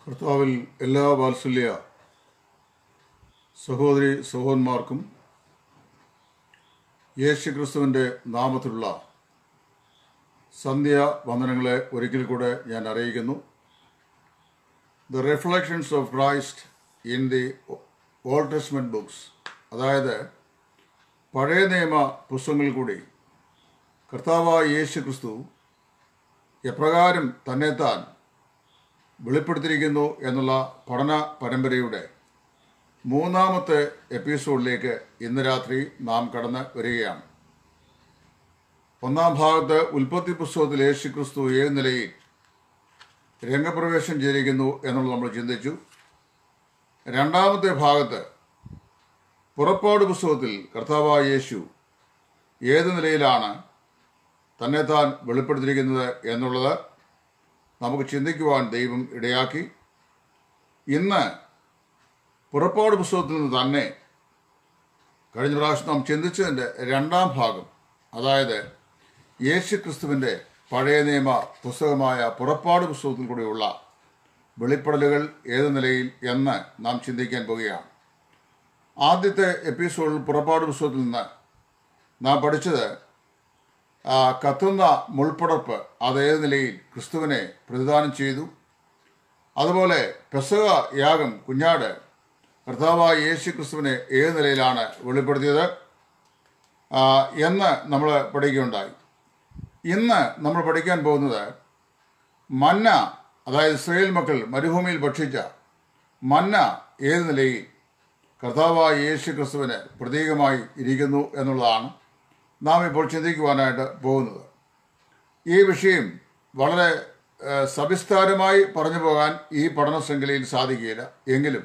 കർത്താവിൽ എല്ലാ വാത്സല്യ സഹോദരി സഹോദരന്മാർക്കും യേശു ക്രിസ്തുവിൻ്റെ നാമത്തിലുള്ള സന്ധ്യ വന്ദനങ്ങളെ ഒരിക്കൽ കൂടെ ഞാൻ അറിയിക്കുന്നു the reflections of Christ in the old testament books അതായത് പഴയ നിയമ പുസ്തകങ്ങളിൽ കൂടി കർത്താവായ യേശു ക്രിസ്തു എപ്രകാരം തന്നെത്താൻ വെളിപ്പെടുത്തിയിരിക്കുന്നു എന്നുള്ള പഠന പരമ്പരയുടെ മൂന്നാമത്തെ എപ്പിസോഡിലേക്ക് ഇന്ന് രാത്രി നാം കടന്ന് വരികയാണ് ഒന്നാം ഭാഗത്ത് ഉൽപ്പത്തി പുസ്തകത്തിൽ യേശു ക്രിസ്തു ഏത് നിലയിൽ രംഗപ്രവേശം ചെയ്തിരിക്കുന്നു എന്നുള്ളത് നമ്മൾ ചിന്തിച്ചു രണ്ടാമത്തെ ഭാഗത്ത് പുറപ്പാട് പുസ്തകത്തിൽ കർത്താവായ യേശു ഏത് നിലയിലാണ് തന്നെത്താൻ വെളിപ്പെടുത്തിയിരിക്കുന്നത് എന്നുള്ളത് നമുക്ക് ചിന്തിക്കുവാൻ ദൈവം ഇടയാക്കി ഇന്ന് പുറപ്പാട് പുസ്തകത്തിൽ നിന്ന് തന്നെ കഴിഞ്ഞ പ്രാവശ്യം നാം ചിന്തിച്ചതിൻ്റെ രണ്ടാം ഭാഗം അതായത് യേശു ക്രിസ്തുവിൻ്റെ പഴയ നിയമ പുസ്തകമായ പുറപ്പാട് പുസ്തകത്തിൽ കൂടിയുള്ള വെളിപ്പെടലുകൾ ഏത് നിലയിൽ എന്ന് നാം ചിന്തിക്കാൻ പോവുകയാണ് ആദ്യത്തെ എപ്പിസോഡിൽ പുറപ്പാട് പുസ്തകത്തിൽ നിന്ന് നാം പഠിച്ചത് ആ, കത്തുന്ന മുൾപ്പടപ്പ് അത് ഏത് നിലയിൽ ക്രിസ്തുവിനെ പ്രതിദാനം ചെയ്തു അതുപോലെ പെസക യാഗം കുഞ്ഞാട് കർത്താവായ യേശു ക്രിസ്തുവിനെ ഏത് നിലയിലാണ് വെളിപ്പെടുത്തിയത് ആ, എന്ന് നമ്മൾ പഠിക്കുകയുണ്ടായി ഇന്ന് നമ്മൾ പഠിക്കാൻ പോകുന്നത് മന്ന അതായത് ഇസ്രയേൽ മക്കൾ മരുഭൂമിയിൽ ഭക്ഷിച്ച മന്ന ഏത് നിലയിൽ കർത്താവായ യേശു ക്രിസ്തുവിന് പ്രതീകമായി ഇരിക്കുന്നു എന്നുള്ളതാണ് നാം ഇപ്പോൾ ചിന്തിക്കുവാനായിട്ട് പോകുന്നത് ഈ വിഷയം വളരെ ഏഹ്, സവിസ്താരമായി പറഞ്ഞു പോകാൻ ഈ പഠന ശൃംഖലയിൽ സാധിക്കുകയില്ല എങ്കിലും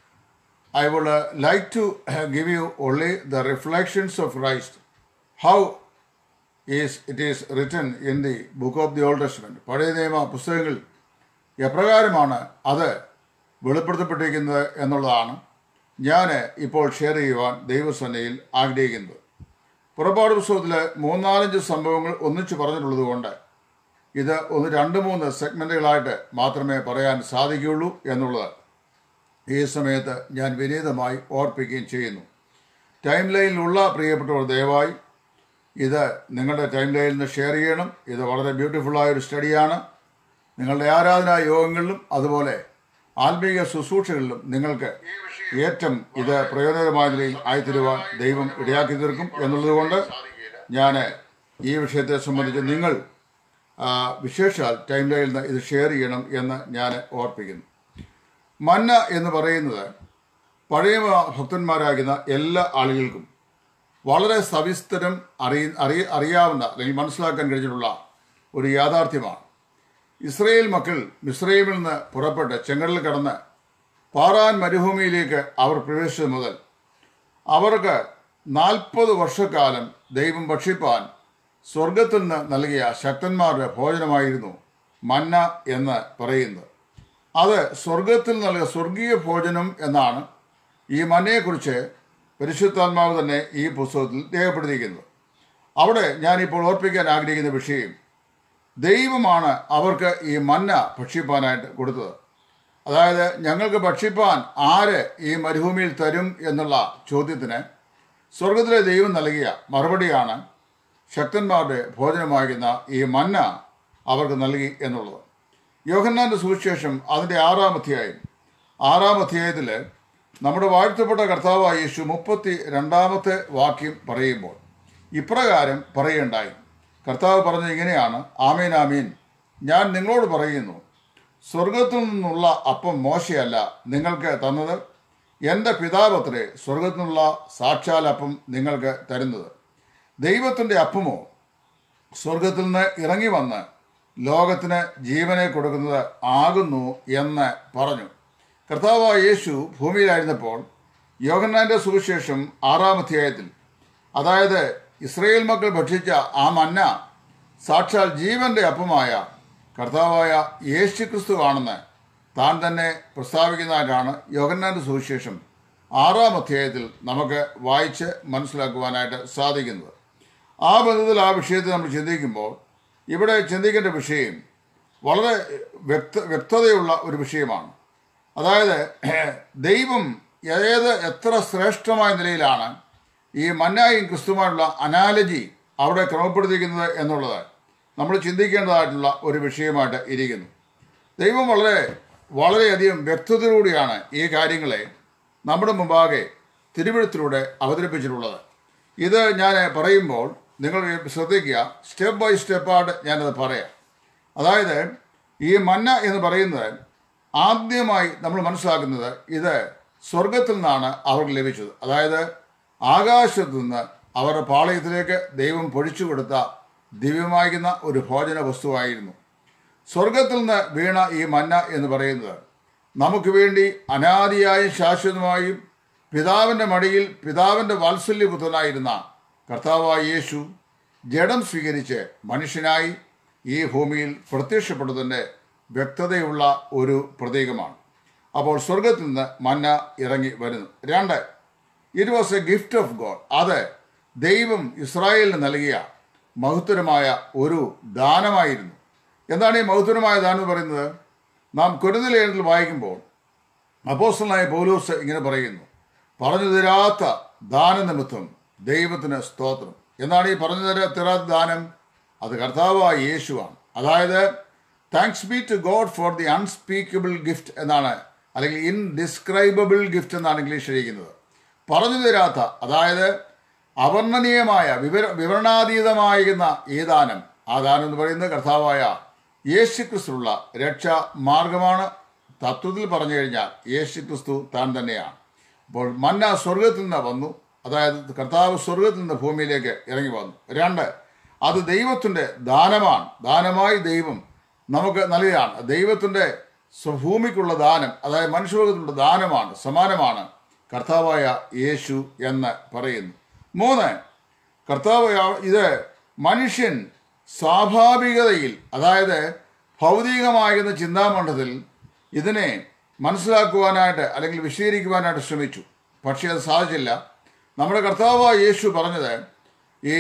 I would like to give you only the reflections of Christ how is it is written in the book of the old testament പഴയ നിയമ പുസ്തകങ്ങളിൽ എപ്രകാരമാണ് അത് വെളിപ്പെടുത്തപ്പെട്ടിരിക്കുന്നത് എന്നുള്ളതാണ് ഞാൻ ഇപ്പോൾ ഷെയർ ചെയ്യുവാൻ ദൈവസേനയിൽ ആഗ്രഹിക്കുന്നത് പുറപ്പാട് പുസ്തകത്തിലെ മൂന്നാലഞ്ച് സംഭവങ്ങൾ ഒന്നിച്ച് പറഞ്ഞിട്ടുള്ളത് കൊണ്ട് ഇത് ഒന്ന് രണ്ട് മൂന്ന് സെഗ്മെന്റുകളായിട്ട് മാത്രമേ പറയാൻ സാധിക്കുകയുള്ളൂ എന്നുള്ളത് ഈ സമയത്ത് ഞാൻ വിനീതമായി ഓർപ്പിക്കുകയും ചെയ്യുന്നു ടൈം ലൈനിലുള്ള പ്രിയപ്പെട്ടവർ ദയവായി ഇത് നിങ്ങളുടെ ടൈം ലൈനിൽ നിന്ന് ഷെയർ ചെയ്യണം ഇത് വളരെ ബ്യൂട്ടിഫുള്ളായ ഒരു സ്റ്റഡിയാണ് നിങ്ങളുടെ ആരാധനാ യോഗങ്ങളിലും അതുപോലെ ആത്മീയ ശുശ്രൂഷകളിലും നിങ്ങൾക്ക് ഏറ്റവും ഇത് പ്രയോജനകരമായ നിലയിൽ ആയിത്തീരുവാൻ ദൈവം ഇടയാക്കി തീർക്കും എന്നുള്ളതുകൊണ്ട് ഞാൻ ഈ വിഷയത്തെ സംബന്ധിച്ച് നിങ്ങൾ ആ, വിശേഷാൽ ടൈം ലൈനിൽ നിന്ന് ഇത് ഷെയർ ചെയ്യണം എന്ന് ഞാൻ ഓർപ്പിക്കുന്നു മന്ന എന്ന് പറയുന്നത് പഴയ ഭക്തന്മാരാകുന്ന എല്ലാ ആളുകൾക്കും വളരെ സവിസ്തരം അറിയ അറിയ അറിയാവുന്ന അല്ലെങ്കിൽ മനസ്സിലാക്കാൻ കഴിഞ്ഞിട്ടുള്ള ഒരു യാഥാർത്ഥ്യമാണ് ഇസ്രയേൽ മക്കൾ മിസ്രൈമിൽ നിന്ന് പുറപ്പെട്ട് ചെങ്കടലിൽ കടന്ന് പാറാൻ മരുഭൂമിയിലേക്ക് അവർ പ്രവേശിച്ചത് മുതൽ അവർക്ക് നാൽപ്പത് വർഷക്കാലം ദൈവം ഭക്ഷിപ്പാൻ സ്വർഗത്തിൽ നിന്ന് നൽകിയ ശക്തന്മാരുടെ ഭോജനമായിരുന്നു മന്ന എന്ന് പറയുന്നത് അത് സ്വർഗത്തിൽ നൽകിയ സ്വർഗീയ ഭോജനം എന്നാണ് ഈ മന്നയെക്കുറിച്ച് പരിശുദ്ധാത്മാവ് തന്നെ ഈ പുസ്തകത്തിൽ രേഖപ്പെടുത്തിയിരിക്കുന്നത് അവിടെ ഞാനിപ്പോൾ ഓർപ്പിക്കാൻ ആഗ്രഹിക്കുന്ന വിഷയം ദൈവമാണ് അവർക്ക് ഈ മന്ന ഭക്ഷിപ്പാനായിട്ട് കൊടുത്തത് അതായത് ഞങ്ങൾക്ക് ഭക്ഷിപ്പാൻ ആര് ഈ മരുഭൂമിയിൽ തരും എന്നുള്ള ചോദ്യത്തിന് സ്വർഗത്തിലെ ദൈവം നൽകിയ മറുപടിയാണ് ശക്തന്മാരുടെ ഭോജനമാകുന്ന ഈ മന്ന അവർക്ക് നൽകി എന്നുള്ളത് യോഹന്നാന്റെ സുവിശേഷം അതിൻ്റെ ആറാം അധ്യായം ആറാം അധ്യായത്തിൽ നമ്മുടെ വാഴ്ത്തപ്പെട്ട കർത്താവായ യേശു മുപ്പത്തി രണ്ടാമത്തെ വാക്യം പറയുമ്പോൾ ഇപ്രകാരം പറയുണ്ടായി കർത്താവ് പറഞ്ഞത് ഇങ്ങനെയാണ് ആമീൻ ആമീൻ ഞാൻ നിങ്ങളോട് പറയുന്നു സ്വർഗത്തിൽ നിന്നുള്ള അപ്പം മോശയല്ല നിങ്ങൾക്ക് തന്നത് എൻ്റെ പിതാവത്രേ സ്വർഗത്തിൽ നിന്നുള്ള സാക്ഷാൽ അപ്പം നിങ്ങൾക്ക് തരുന്നത് ദൈവത്തിൻ്റെ അപ്പമോ സ്വർഗത്തിൽ നിന്ന് ഇറങ്ങി വന്ന് ലോകത്തിന് ജീവനെ കൊടുക്കുന്നത് ആകുന്നു എന്ന് പറഞ്ഞു കർത്താവായ യേശു ഭൂമിയിലായിരുന്നപ്പോൾ യോഹന്നാന്റെ സുവിശേഷം ആറാം അധ്യായത്തിൽ അതായത് ഇസ്രയേൽ മക്കൾ ഭക്ഷിച്ച ആ മന്ന സാക്ഷാൽ ജീവന്റെ അപ്പമായ കർത്താവായ യേശു ക്രിസ്തു ആണെന്ന് താൻ തന്നെ പ്രസ്താവിക്കുന്നതായിട്ടാണ് യോഹന്നാന്റെ സുവിശേഷം ആറാം അധ്യായത്തിൽ നമുക്ക് വായിച്ച് മനസ്സിലാക്കുവാനായിട്ട് സാധിക്കുന്നത് ആ ബന്ധത്തിൽ ആ വിഷയത്തെ നമ്മൾ ചിന്തിക്കുമ്പോൾ ഇവിടെ ചിന്തിക്കേണ്ട വിഷയം വളരെ വ്യക്ത വ്യക്തതയുള്ള ഒരു വിഷയമാണ് അതായത് ദൈവം ഏത് എത്ര ശ്രേഷ്ഠമായ നിലയിലാണ് ഈ മന്നായും ക്രിസ്തുമായുള്ള അനാലജി അവിടെ ക്രമപ്പെടുത്തിയിരിക്കുന്നത് എന്നുള്ളത് നമ്മൾ ചിന്തിക്കേണ്ടതായിട്ടുള്ള ഒരു വിഷയമായിട്ട് ഇരിക്കുന്നു ദൈവം വളരെ വളരെയധികം വ്യക്തതയോടെയാണ് ഈ കാര്യങ്ങളെ നമ്മുടെ മുമ്പാകെ തിരുവഴുത്തിലൂടെ അവതരിപ്പിച്ചിട്ടുള്ളത് ഇത് ഞാൻ പറയുമ്പോൾ നിങ്ങൾ ശ്രദ്ധിക്കുക സ്റ്റെപ്പ് ബൈ സ്റ്റെപ്പായിട്ട് ഞാനത് പറയാം അതായത് ഈ മന്ന എന്ന് പറയുന്നത് ആദ്യമായി നമ്മൾ മനസ്സിലാക്കുന്നത് ഇത് സ്വർഗത്തിൽ നിന്നാണ് അവർക്ക് ലഭിച്ചത് അതായത് ആകാശത്ത് നിന്ന് അവരുടെ പാളയത്തിലേക്ക് ദൈവം പൊഴിച്ചു കൊടുത്ത ദിവ്യമായിരുന്ന ഒരു ഭോജന വസ്തുവായിരുന്നു സ്വർഗത്തിൽ നിന്ന് വീണ ഈ മന്ന എന്ന് പറയുന്നത് നമുക്ക് വേണ്ടി അനാദിയായും ശാശ്വതമായും പിതാവിൻ്റെ മടിയിൽ പിതാവിൻ്റെ വാത്സല്യപുത്രനായിരുന്ന കർത്താവായ യേശു ജഡം സ്വീകരിച്ച് മനുഷ്യനായി ഈ ഭൂമിയിൽ പ്രത്യക്ഷപ്പെട്ടതിൻ്റെ വ്യക്തതയുള്ള ഒരു പ്രതീകമാണ് അപ്പോൾ സ്വർഗത്തിൽ നിന്ന് മന്ന ഇറങ്ങി വരുന്നു രണ്ട് it was a gift of God അത് ദൈവം ഇസ്രായേലിന് നൽകിയ മഹത്തരമായ ഒരു ദാനമായിരുന്നു എന്താണ് ഈ മഹത്തരമായ ദാനം എന്ന് പറയുന്നത് നാം കുരുന്നിലേഖനത്തിൽ വായിക്കുമ്പോൾ അപ്പോസ്റ്റലായ പൗലോസ് ഇങ്ങനെ പറയുന്നു പറഞ്ഞു തരാത്ത ദാനനിമിത്തം ദൈവത്തിന് സ്തോത്രം എന്താണ് ഈ പറഞ്ഞു തരാ തരാത്ത ദാനം അത് കർത്താവായ യേശുവാണ് അതായത് thanks be to God for the unspeakable gift എന്നാണ് അല്ലെങ്കിൽ ഇൻഡിസ്ക്രൈബിൾ ഗിഫ്റ്റ് എന്നാണ് ഇംഗ്ലീഷ് എഴുതിക്കുന്നത് പറഞ്ഞു തരാത്ത അതായത് അവർണ്ണനീയമായ വിവര വിവരണാതീതമായിരുന്ന ഈ ദാനം ആ ദാനം എന്ന് പറയുന്നത് കർത്താവായ യേശു ക്രിസ്തുള്ള രക്ഷാ മാർഗമാണ് തത്വത്തിൽ പറഞ്ഞു കഴിഞ്ഞാൽ യേശു ക്രിസ്തു താൻ തന്നെയാണ് അപ്പോൾ മന്ന സ്വർഗത്തിൽ നിന്ന് വന്നു അതായത് കർത്താവ് സ്വർഗത്തിൽ നിന്ന് ഭൂമിയിലേക്ക് ഇറങ്ങി വന്നു രണ്ട് അത് ദൈവത്തിൻ്റെ ദാനമാണ് ദാനമായി ദൈവം നമുക്ക് നൽകുകയാണ് ദൈവത്തിൻ്റെ ഭൂമിക്കുള്ള ദാനം അതായത് മനുഷ്യവർഗത്തിലുള്ള ദാനമാണ് സമാനമാണ് കർത്താവായ യേശു എന്ന് പറയുന്നു മൂന്ന് കർത്താവ് ഇത് മനുഷ്യൻ സ്വാഭാവികതയിൽ അതായത് ഭൗതികമാകുന്ന ചിന്താമണ്ഡലത്തിൽ ഇതിനെ മനസ്സിലാക്കുവാനായിട്ട് അല്ലെങ്കിൽ വിശദീകരിക്കുവാനായിട്ട് ശ്രമിച്ചു പക്ഷേ അത് സാധിച്ചില്ല നമ്മുടെ കർത്താവായ യേശു പറഞ്ഞത് ഈ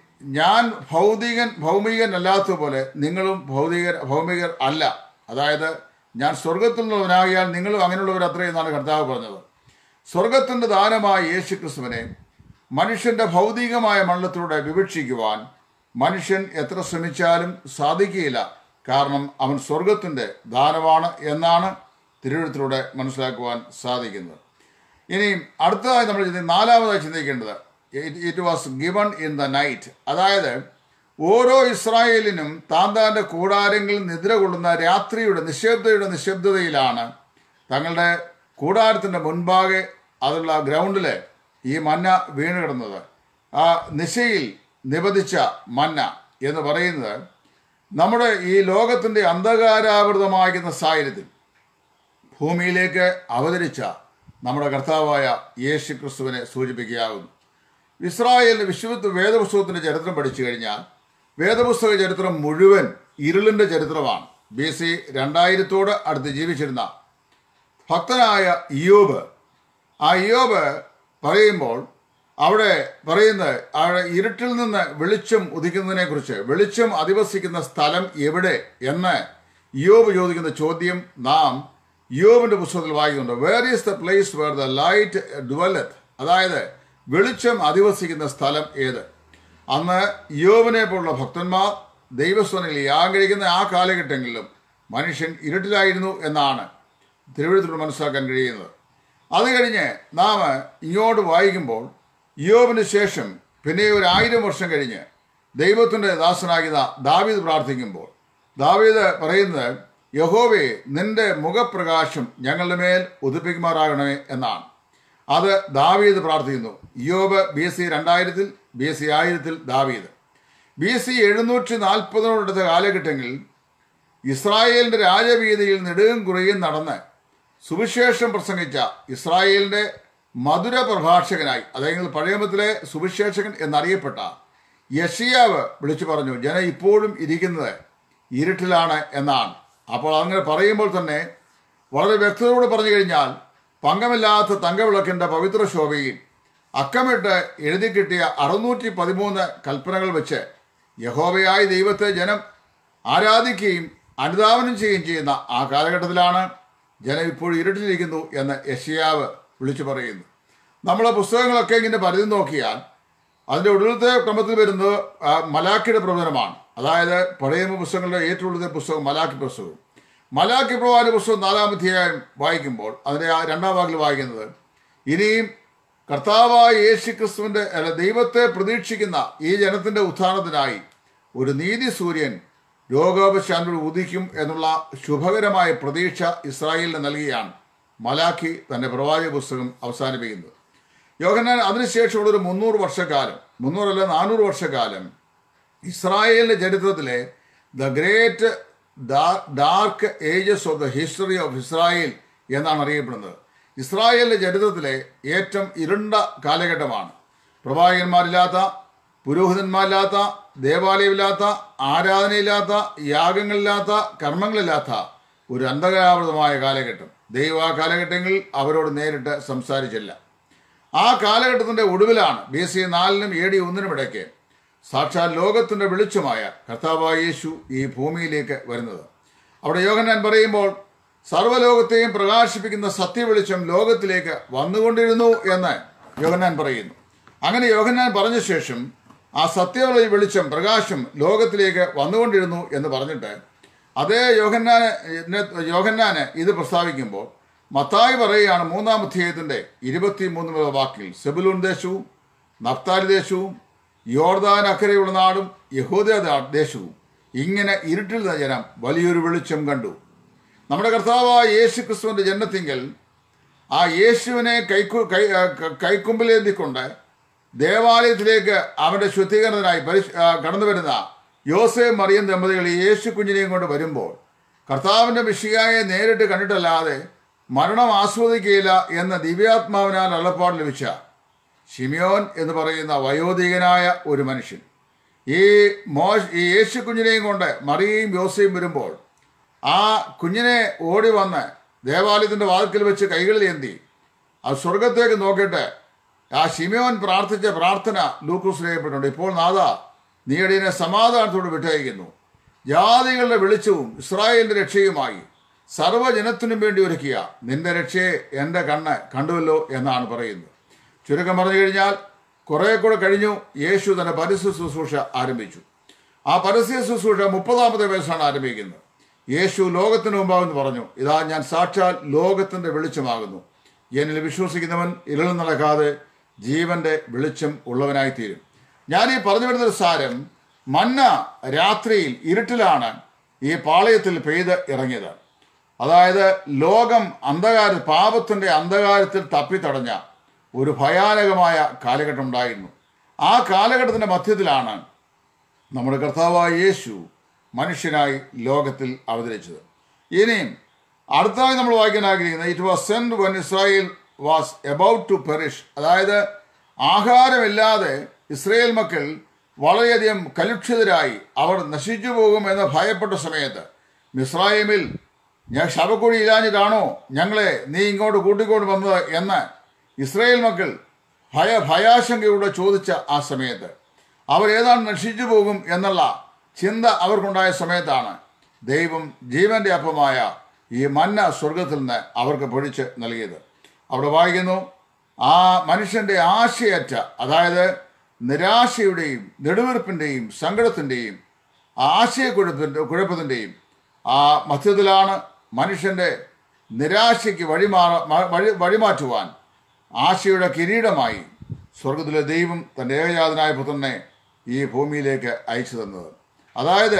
ഞാൻ ഭൗതികൻ ഭൗമികൻ അല്ലാത്തതുപോലെ നിങ്ങളും ഭൗതികർ ഭൗമികർ അല്ല അതായത് ഞാൻ സ്വർഗത്തിൽ നിന്നുള്ളവനാകിയാൽ നിങ്ങളും അങ്ങനെയുള്ളവർ അത്രയും എന്നാണ് കർത്താവ് പറഞ്ഞത് സ്വർഗത്തിൻ്റെ ദാനമായ യേശു ക്രിസ്തുവിനെ മനുഷ്യന്റെ ഭൗതികമായ മണ്ഡലത്തിലൂടെ വിവക്ഷിക്കുവാൻ മനുഷ്യൻ എത്ര ശ്രമിച്ചാലും സാധിക്കുകയില്ല കാരണം അവൻ സ്വർഗത്തിൻ്റെ ദാനമാണ് എന്നാണ് തിരുവഴുത്തിലൂടെ മനസ്സിലാക്കുവാൻ സാധിക്കുന്നത് ഇനി അടുത്തതായി നമ്മൾ ചിന്തി നാലാമതായി ചിന്തിക്കേണ്ടത് it was given in the night അതായത് ഓരോ ഇസ്രായേലിനും താൻ താൻ്റെ കൂടാരങ്ങളിൽ നിദ്ര കൊള്ളുന്ന രാത്രിയുടെ നിശബ്ദയുടെ നിശബ്ദതയിലാണ് തങ്ങളുടെ കൂടാരത്തിൻ്റെ മുൻപാകെ അതുള്ള ഗ്രൗണ്ടിൽ ഈ മന്ന വീണ് കിടന്നത് ആ നിശയിൽ നിബദിച്ച മന്ന എന്ന് പറയുന്നത് നമ്മുടെ ഈ ലോകത്തിൻ്റെ അന്ധകാരാവൃതമാകുന്ന സാഹചര്യത്തിൽ ഭൂമിയിലേക്ക് അവതരിച്ച നമ്മുടെ കർത്താവായ യേശു ക്രിസ്തുവിനെ സൂചിപ്പിക്കുകയാകുന്നു ഇസ്രായേലിൻ്റെ വിശ്വ വേദപുസ്തകത്തിൻ്റെ ചരിത്രം പഠിച്ചു കഴിഞ്ഞാൽ വേദപുസ്തക ചരിത്രം മുഴുവൻ ഇരുളിൻ്റെ ചരിത്രമാണ് ബി സി രണ്ടായിരത്തോട് അടുത്ത് ജീവിച്ചിരുന്ന ഭക്തനായ ഇയോബ് ആ ഇയോബ് പറയുമ്പോൾ അവിടെ പറയുന്നത് അവിടെ ഇരുട്ടിൽ നിന്ന് വെളിച്ചം ഉദിക്കുന്നതിനെ കുറിച്ച് വെളിച്ചം അധിവസിക്കുന്ന സ്ഥലം എവിടെ എന്ന് യോബ് ചോദിക്കുന്ന ചോദ്യം നാം യോബിന്റെ പുസ്തകത്തിൽ വായിക്കുന്നുണ്ട് where is the place where the light dwelleth അതായത് വെളിച്ചം അധിവസിക്കുന്ന സ്ഥലം ഏത് അന്ന് യോബിനെ പോലുള്ള ഭക്തന്മാർ ദൈവസ്വനിൽ യാഗം കഴിക്കുന്ന ആ കാലഘട്ടങ്ങളിലും മനുഷ്യൻ ഇരുട്ടിലായിരുന്നു എന്നാണ് തിരുവഴുത്തിലൂടെ മനസ്സിലാക്കാൻ കഴിയുന്നത് അത് കഴിഞ്ഞ് നാം ഇങ്ങോട്ട് വായിക്കുമ്പോൾ യോബിന് ശേഷം പിന്നെ ഒരു ആയിരം വർഷം കഴിഞ്ഞ് ദൈവത്തിൻ്റെ ദാസനാകുന്ന ദാവീദ് പ്രാർത്ഥിക്കുമ്പോൾ ദാവീദ് പറയുന്നത് യഹോവേ നിന്റെ മുഖപ്രകാശം ഞങ്ങളുടെ മേൽ ഉദിപ്പിക്കുമാറാകണമേ എന്നാണ് അത് ദാവീദ് പ്രാർത്ഥിക്കുന്നു യോബ് ബി എസ് സി രണ്ടായിരത്തിൽ ബി എസ് സി ആയിരത്തിൽ ദാവീദ് ബി എസ് സി എഴുന്നൂറ്റി നാൽപ്പതിനോടടുത്ത കാലഘട്ടങ്ങളിൽ ഇസ്രായേലിന്റെ രാജവീതിയിൽ നെടുകും കുറയും നടന്ന് സുവിശേഷം പ്രസംഗിച്ച ഇസ്രായേലിന്റെ മധുര പ്രഭാഷകനായി അതായത് പഴയമത്തിലെ സുവിശേഷകൻ എന്നറിയപ്പെട്ട യഷിയാവ് വിളിച്ചു പറഞ്ഞു ജനം ഇപ്പോഴും ഇരിക്കുന്നത് ഇരുട്ടിലാണ് എന്നാണ് അപ്പോൾ അങ്ങനെ പറയുമ്പോൾ തന്നെ വളരെ വ്യക്തതയോടെ പറഞ്ഞു കഴിഞ്ഞാൽ പങ്കമില്ലാത്ത തങ്കവിളക്കിന്റെ പവിത്ര ശോഭയിൽ അക്കമിട്ട് എഴുതി കിട്ടിയ അറുന്നൂറ്റി പതിമൂന്ന് കൽപ്പനകൾ വെച്ച് യഹോവയായ ദൈവത്തെ ജനം ആരാധിക്കുകയും അനുധാവനം ചെയ്യുകയും ചെയ്യുന്ന ആ കാലഘട്ടത്തിലാണ് ജനം ഇപ്പോഴും ഇരുട്ടിലിരിക്കുന്നു എന്ന് യഷിയാവ് വിളിച്ചു പറയുന്നു നമ്മളെ പുസ്തകങ്ങളൊക്കെ ഇങ്ങനെ പരിധി നോക്കിയാൽ അതിൻ്റെ ഒടുവിലത്തെ ക്രമത്തിൽ വരുന്നത് ആ, മലാക്കിയുടെ പ്രവചനമാണ് അതായത് പഴയ നിയമ പുസ്തകങ്ങളുടെ ഏറ്റവും ഒടുവിലത്തെ പുസ്തകം മലാക്കി പുസ്തകം മലാക്കി പ്രവാചക പുസ്തകം നാലാം അധ്യായം വായിക്കുമ്പോൾ അതിൻ്റെ ആ രണ്ടാം വാക്കിൽ വായിക്കുന്നത് ഇനിയും കർത്താവായ യേശു ക്രിസ്തുവിൻ്റെ അല്ല ദൈവത്തെ പ്രതീക്ഷിക്കുന്ന ഈ ജനത്തിൻ്റെ ഉത്ഥാനത്തിനായി ഒരു നീതി സൂര്യൻ രോഗോപശാന്തി ഉദിക്കും എന്നുള്ള ശുഭകരമായ പ്രതീക്ഷ ഇസ്രായേലിന് നൽകിയാണ് മലാഖി തന്റെ പ്രവാചക പുസ്തകം അവസാനിപ്പിക്കുന്നത് യോഹന്നാൻ അതിനുശേഷമുള്ള ഒരു മുന്നൂറ് വർഷക്കാലം മുന്നൂറല്ല നാനൂറ് വർഷക്കാലം ഇസ്രായേലിന്റെ ചരിത്രത്തിലെ the great dark ages of the history of Israel എന്നാണ് അറിയപ്പെടുന്നത് ഇസ്രായേലിന്റെ ചരിത്രത്തിലെ ഏറ്റവും ഇരുണ്ട കാലഘട്ടമാണ് പ്രവാചകന്മാരില്ലാത്ത പുരോഹിതന്മാരില്ലാത്ത ദേവാലയമില്ലാത്ത ആരാധനയില്ലാത്ത യാഗങ്ങളില്ലാത്ത കർമ്മങ്ങളില്ലാത്ത ഒരു അന്ധകാരാവൃതമായ കാലഘട്ടം ദൈവ ആ കാലഘട്ടങ്ങളിൽ അവരോട് നേരിട്ട് സംസാരിച്ചില്ല ആ കാലഘട്ടത്തിന്റെ ഒടുവിലാണ് ബി സി നാലിനും എ ഡി ഒന്നിനും ഇടയ്ക്ക് സാക്ഷാൽ ലോകത്തിന്റെ വെളിച്ചമായ കർത്താവായ യേശു ഈ ഭൂമിയിലേക്ക് വരുന്നത് അവിടെ യോഹന്നാൻ പറയുമ്പോൾ സർവ്വലോകത്തെയും പ്രകാശിപ്പിക്കുന്ന സത്യവെളിച്ചം ലോകത്തിലേക്ക് വന്നുകൊണ്ടിരുന്നു എന്ന് യോഹന്നാൻ പറയുന്നു അങ്ങനെ യോഹന്നാൻ പറഞ്ഞ ശേഷം ആ സത്യ വെളിച്ചം പ്രകാശം ലോകത്തിലേക്ക് വന്നുകൊണ്ടിരുന്നു എന്ന് പറഞ്ഞിട്ട് അതേ യോഹന്നാന് യോഹന്നാന് ഇത് പ്രസ്താവിക്കുമ്പോൾ മത്തായി പറയുകയാണ് മൂന്നാം അധ്യായത്തിന്റെ ഇരുപത്തി മൂന്ന് വാക്കിൽ സെബുലൂൺ ദേശവും നഫ്താലി ദേശവും യോർദാൻ അക്കരെയുള്ള നാടും യഹൂദ ദേശവും ഇങ്ങനെ ഇരുട്ടിൽ നിന്ന ജനം വലിയൊരു വെളിച്ചം കണ്ടു നമ്മുടെ കർത്താവായ യേശു ക്രിസ്തുവിന്റെ ജന്മത്തിങ്കൽ ആ യേശുവിനെ കൈക്കു കൈ ആ, ക- കൈക്കുമ്പിലേന്തിക്കൊണ്ട് ദേവാലയത്തിലേക്ക് അവന്റെ ശുദ്ധീകരണത്തിനായി പരിശ് ആ, കടന്നു വരുന്ന യോസേ മറിയം ദമ്പതികൾ ഈ യേശു കുഞ്ഞിനെയും കൊണ്ട് വരുമ്പോൾ കർത്താവിന്റെ മിഷിയായെ നേരിട്ട് കണ്ടിട്ടല്ലാതെ മരണം ആസ്വദിക്കുകയില്ല എന്ന ദിവ്യാത്മാവിനാൽ അള്ളപ്പാട് ലഭിച്ച ഷിമിയോൻ എന്ന് പറയുന്ന വയോധികനായ ഒരു മനുഷ്യൻ ഈ മോ ഈ യേശു കുഞ്ഞിനെയും കൊണ്ട് മറിയയും യോസയും വരുമ്പോൾ ആ കുഞ്ഞിനെ ഓടി വന്ന് ദേവാലയത്തിന്റെ വാതിൽക്കൽ വെച്ച് കൈകളിൽ ഏന്തി ആ സ്വർഗത്തേക്ക് നോക്കിയിട്ട് ആ ഷിമിയോൻ പ്രാർത്ഥിച്ച പ്രാർത്ഥന ലൂക്കോസ് രേഖപ്പെട്ടുണ്ട് ഇപ്പോൾ നാഥ നീ അടിയനെ സമാധാനത്തോട് വിട്ടയക്കുന്നു ജാതികളുടെ വെളിച്ചവും ഇസ്രായേലിന്റെ രക്ഷയുമായി സർവ്വജനത്തിനും വേണ്ടി ഒരുക്കിയ നിന്റെ രക്ഷയെ എൻ്റെ കണ്ണ് കണ്ടുവല്ലോ എന്നാണ് പറയുന്നത് ചുരുക്കം പറഞ്ഞു കഴിഞ്ഞാൽ കുറെ കൂടെ കഴിഞ്ഞു യേശു തന്റെ പരസ്യ ശുശ്രൂഷ ആരംഭിച്ചു ആ പരസ്യ ശുശ്രൂഷ മുപ്പതാമത്തെ വയസ്സാണ് ആരംഭിക്കുന്നത് യേശു ലോകത്തിന് മുമ്പാവെന്ന് പറഞ്ഞു ഇതാ ഞാൻ സാക്ഷാൽ ലോകത്തിന്റെ വെളിച്ചമാകുന്നു എന്നിൽ വിശ്വസിക്കുന്നവൻ ഇരുളിൽ നടക്കാതെ ജീവന്റെ വെളിച്ചം ഉള്ളവനായി തീരും ഞാൻ ഈ പറഞ്ഞു വരുന്നൊരു സാരം മന്ന രാത്രിയിൽ ഇരുട്ടിലാണ് ഈ പാളയത്തിൽ പെയ്ത് ഇറങ്ങിയത് അതായത് ലോകം അന്ധകാര പാപത്തിന്റെ അന്ധകാരത്തിൽ തപ്പിത്തടഞ്ഞ ഒരു ഭയാനകമായ കാലഘട്ടം ഉണ്ടായിരുന്നു ആ കാലഘട്ടത്തിന്റെ മധ്യത്തിലാണ് നമ്മുടെ കർത്താവായ യേശു മനുഷ്യനായി ലോകത്തിൽ അവതരിച്ചത് ഇനിയും അടുത്തതായി നമ്മൾ വായിക്കാൻ ആഗ്രഹിക്കുന്നത് it was send when Israel was about to perish അതായത് ആഹാരമില്ലാതെ ഇസ്രയേൽ മക്കൾ വളരെയധികം കലുഷിതരായി അവർ നശിച്ചു പോകും എന്ന് ഭയപ്പെട്ട സമയത്ത് മിസ്രായേമിൽ ഞാൻ ശവക്കുഴി ഇല്ലാഞ്ഞിട്ടാണോ ഞങ്ങളെ നീ ഇങ്ങോട്ട് കൂട്ടിക്കൊണ്ട് വന്നത് എന്ന് ഇസ്രയേൽ മക്കൾ ഭയ ഭയാശങ്കയോടെ ചോദിച്ച ആ സമയത്ത് അവർ ഏതാണ്ട് നശിച്ചു പോകും എന്നുള്ള ചിന്ത അവർക്കുണ്ടായ സമയത്താണ് ദൈവം ജീവന്റെ അപ്പമായ ഈ മന്ന സ്വർഗത്തിൽ നിന്ന് അവർക്ക് പൊഴിച്ച് നൽകിയത് അവിടെ വായിക്കുന്നു ആ മനുഷ്യന്റെ ആശയറ്റ അതായത് നിരാശയുടെയും നെടുവീർപ്പിന്റെയും സങ്കടത്തിന്റെയും ആശയക്കുഴപ്പിന്റെ കുഴപ്പത്തിന്റെയും ആ മധ്യത്തിലാണ് മനുഷ്യന്റെ നിരാശയ്ക്ക് വഴിമാറ മ- വഴി വഴിമാറ്റുവാൻ ആശയുടെ കിരീടമായി സ്വർഗത്തിലെ ദൈവം തൻ്റെ ഏകജാതനായ പുത്രനെ ഈ ഭൂമിയിലേക്ക് അയച്ചു തന്നത് അതായത്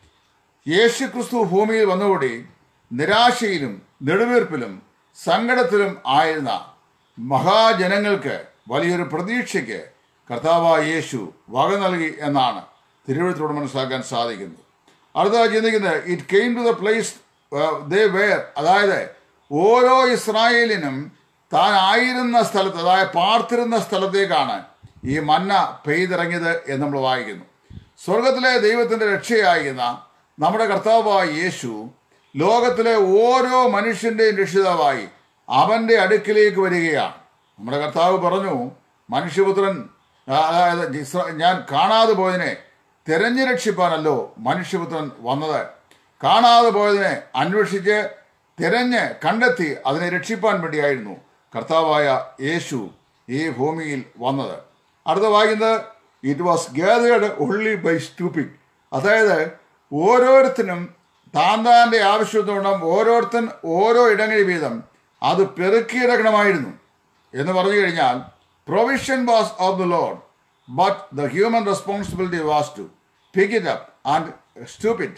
യേശു ക്രിസ്തു ഭൂമിയിൽ വന്നുകൂടി നിരാശയിലും നെടുവീർപ്പിലും സങ്കടത്തിലും ആയിരുന്ന മഹാജനങ്ങൾക്ക് വലിയൊരു പ്രതീക്ഷയ്ക്ക് കർത്താവായ യേശു വക നൽകി എന്നാണ് തിരുവഴുത്തോട് മനസ്സിലാക്കാൻ സാധിക്കുന്നത് അടുത്തതായി ചിന്തിക്കുന്നത് it came to the place they where അതായത് ഓരോ ഇസ്രായേലിനും താൻ ആയിരുന്ന സ്ഥലത്ത് അതായത് പാർത്തിരുന്ന സ്ഥലത്തേക്കാണ് ഈ മന്ന പെയ്തിറങ്ങിയത് എന്ന് നമ്മൾ വായിക്കുന്നു സ്വർഗത്തിലെ ദൈവത്തിന്റെ രക്ഷയായിരുന്ന നമ്മുടെ കർത്താവായ യേശു ലോകത്തിലെ ഓരോ മനുഷ്യന്റെയും രക്ഷിതാവായി അവന്റെ അടുക്കിലേക്ക് വരികയാണ് നമ്മുടെ കർത്താവ് പറഞ്ഞു മനുഷ്യപുത്രൻ ആ, അതായത് ഇസ്ര- ഞാൻ കാണാതെ പോയതിനെ തെരഞ്ഞു രക്ഷിപ്പാനല്ലോ മനുഷ്യപുത്രൻ വന്നത് കാണാതെ പോയതിനെ അന്വേഷിച്ച് തിരഞ്ഞ് കണ്ടെത്തി അതിനെ രക്ഷിപ്പാൻ വേണ്ടിയായിരുന്നു കർത്താവായ യേശു ഈ ഭൂമിയിൽ വന്നത് അടുത്ത വായിക്കുന്നത് it was gathered only by stooping അതായത് ഓരോരുത്തരും താൻ താൻ്റെ ആവശ്യത്തോളം ഓരോരുത്തൻ ഓരോ ഇടങ്ങളിൽ വീതം അത് പെറുക്കിയെടുക്കണമായിരുന്നു എന്ന് പറഞ്ഞു കഴിഞ്ഞാൽ provision was of the lord but the human responsibility was to pick it up and stoop it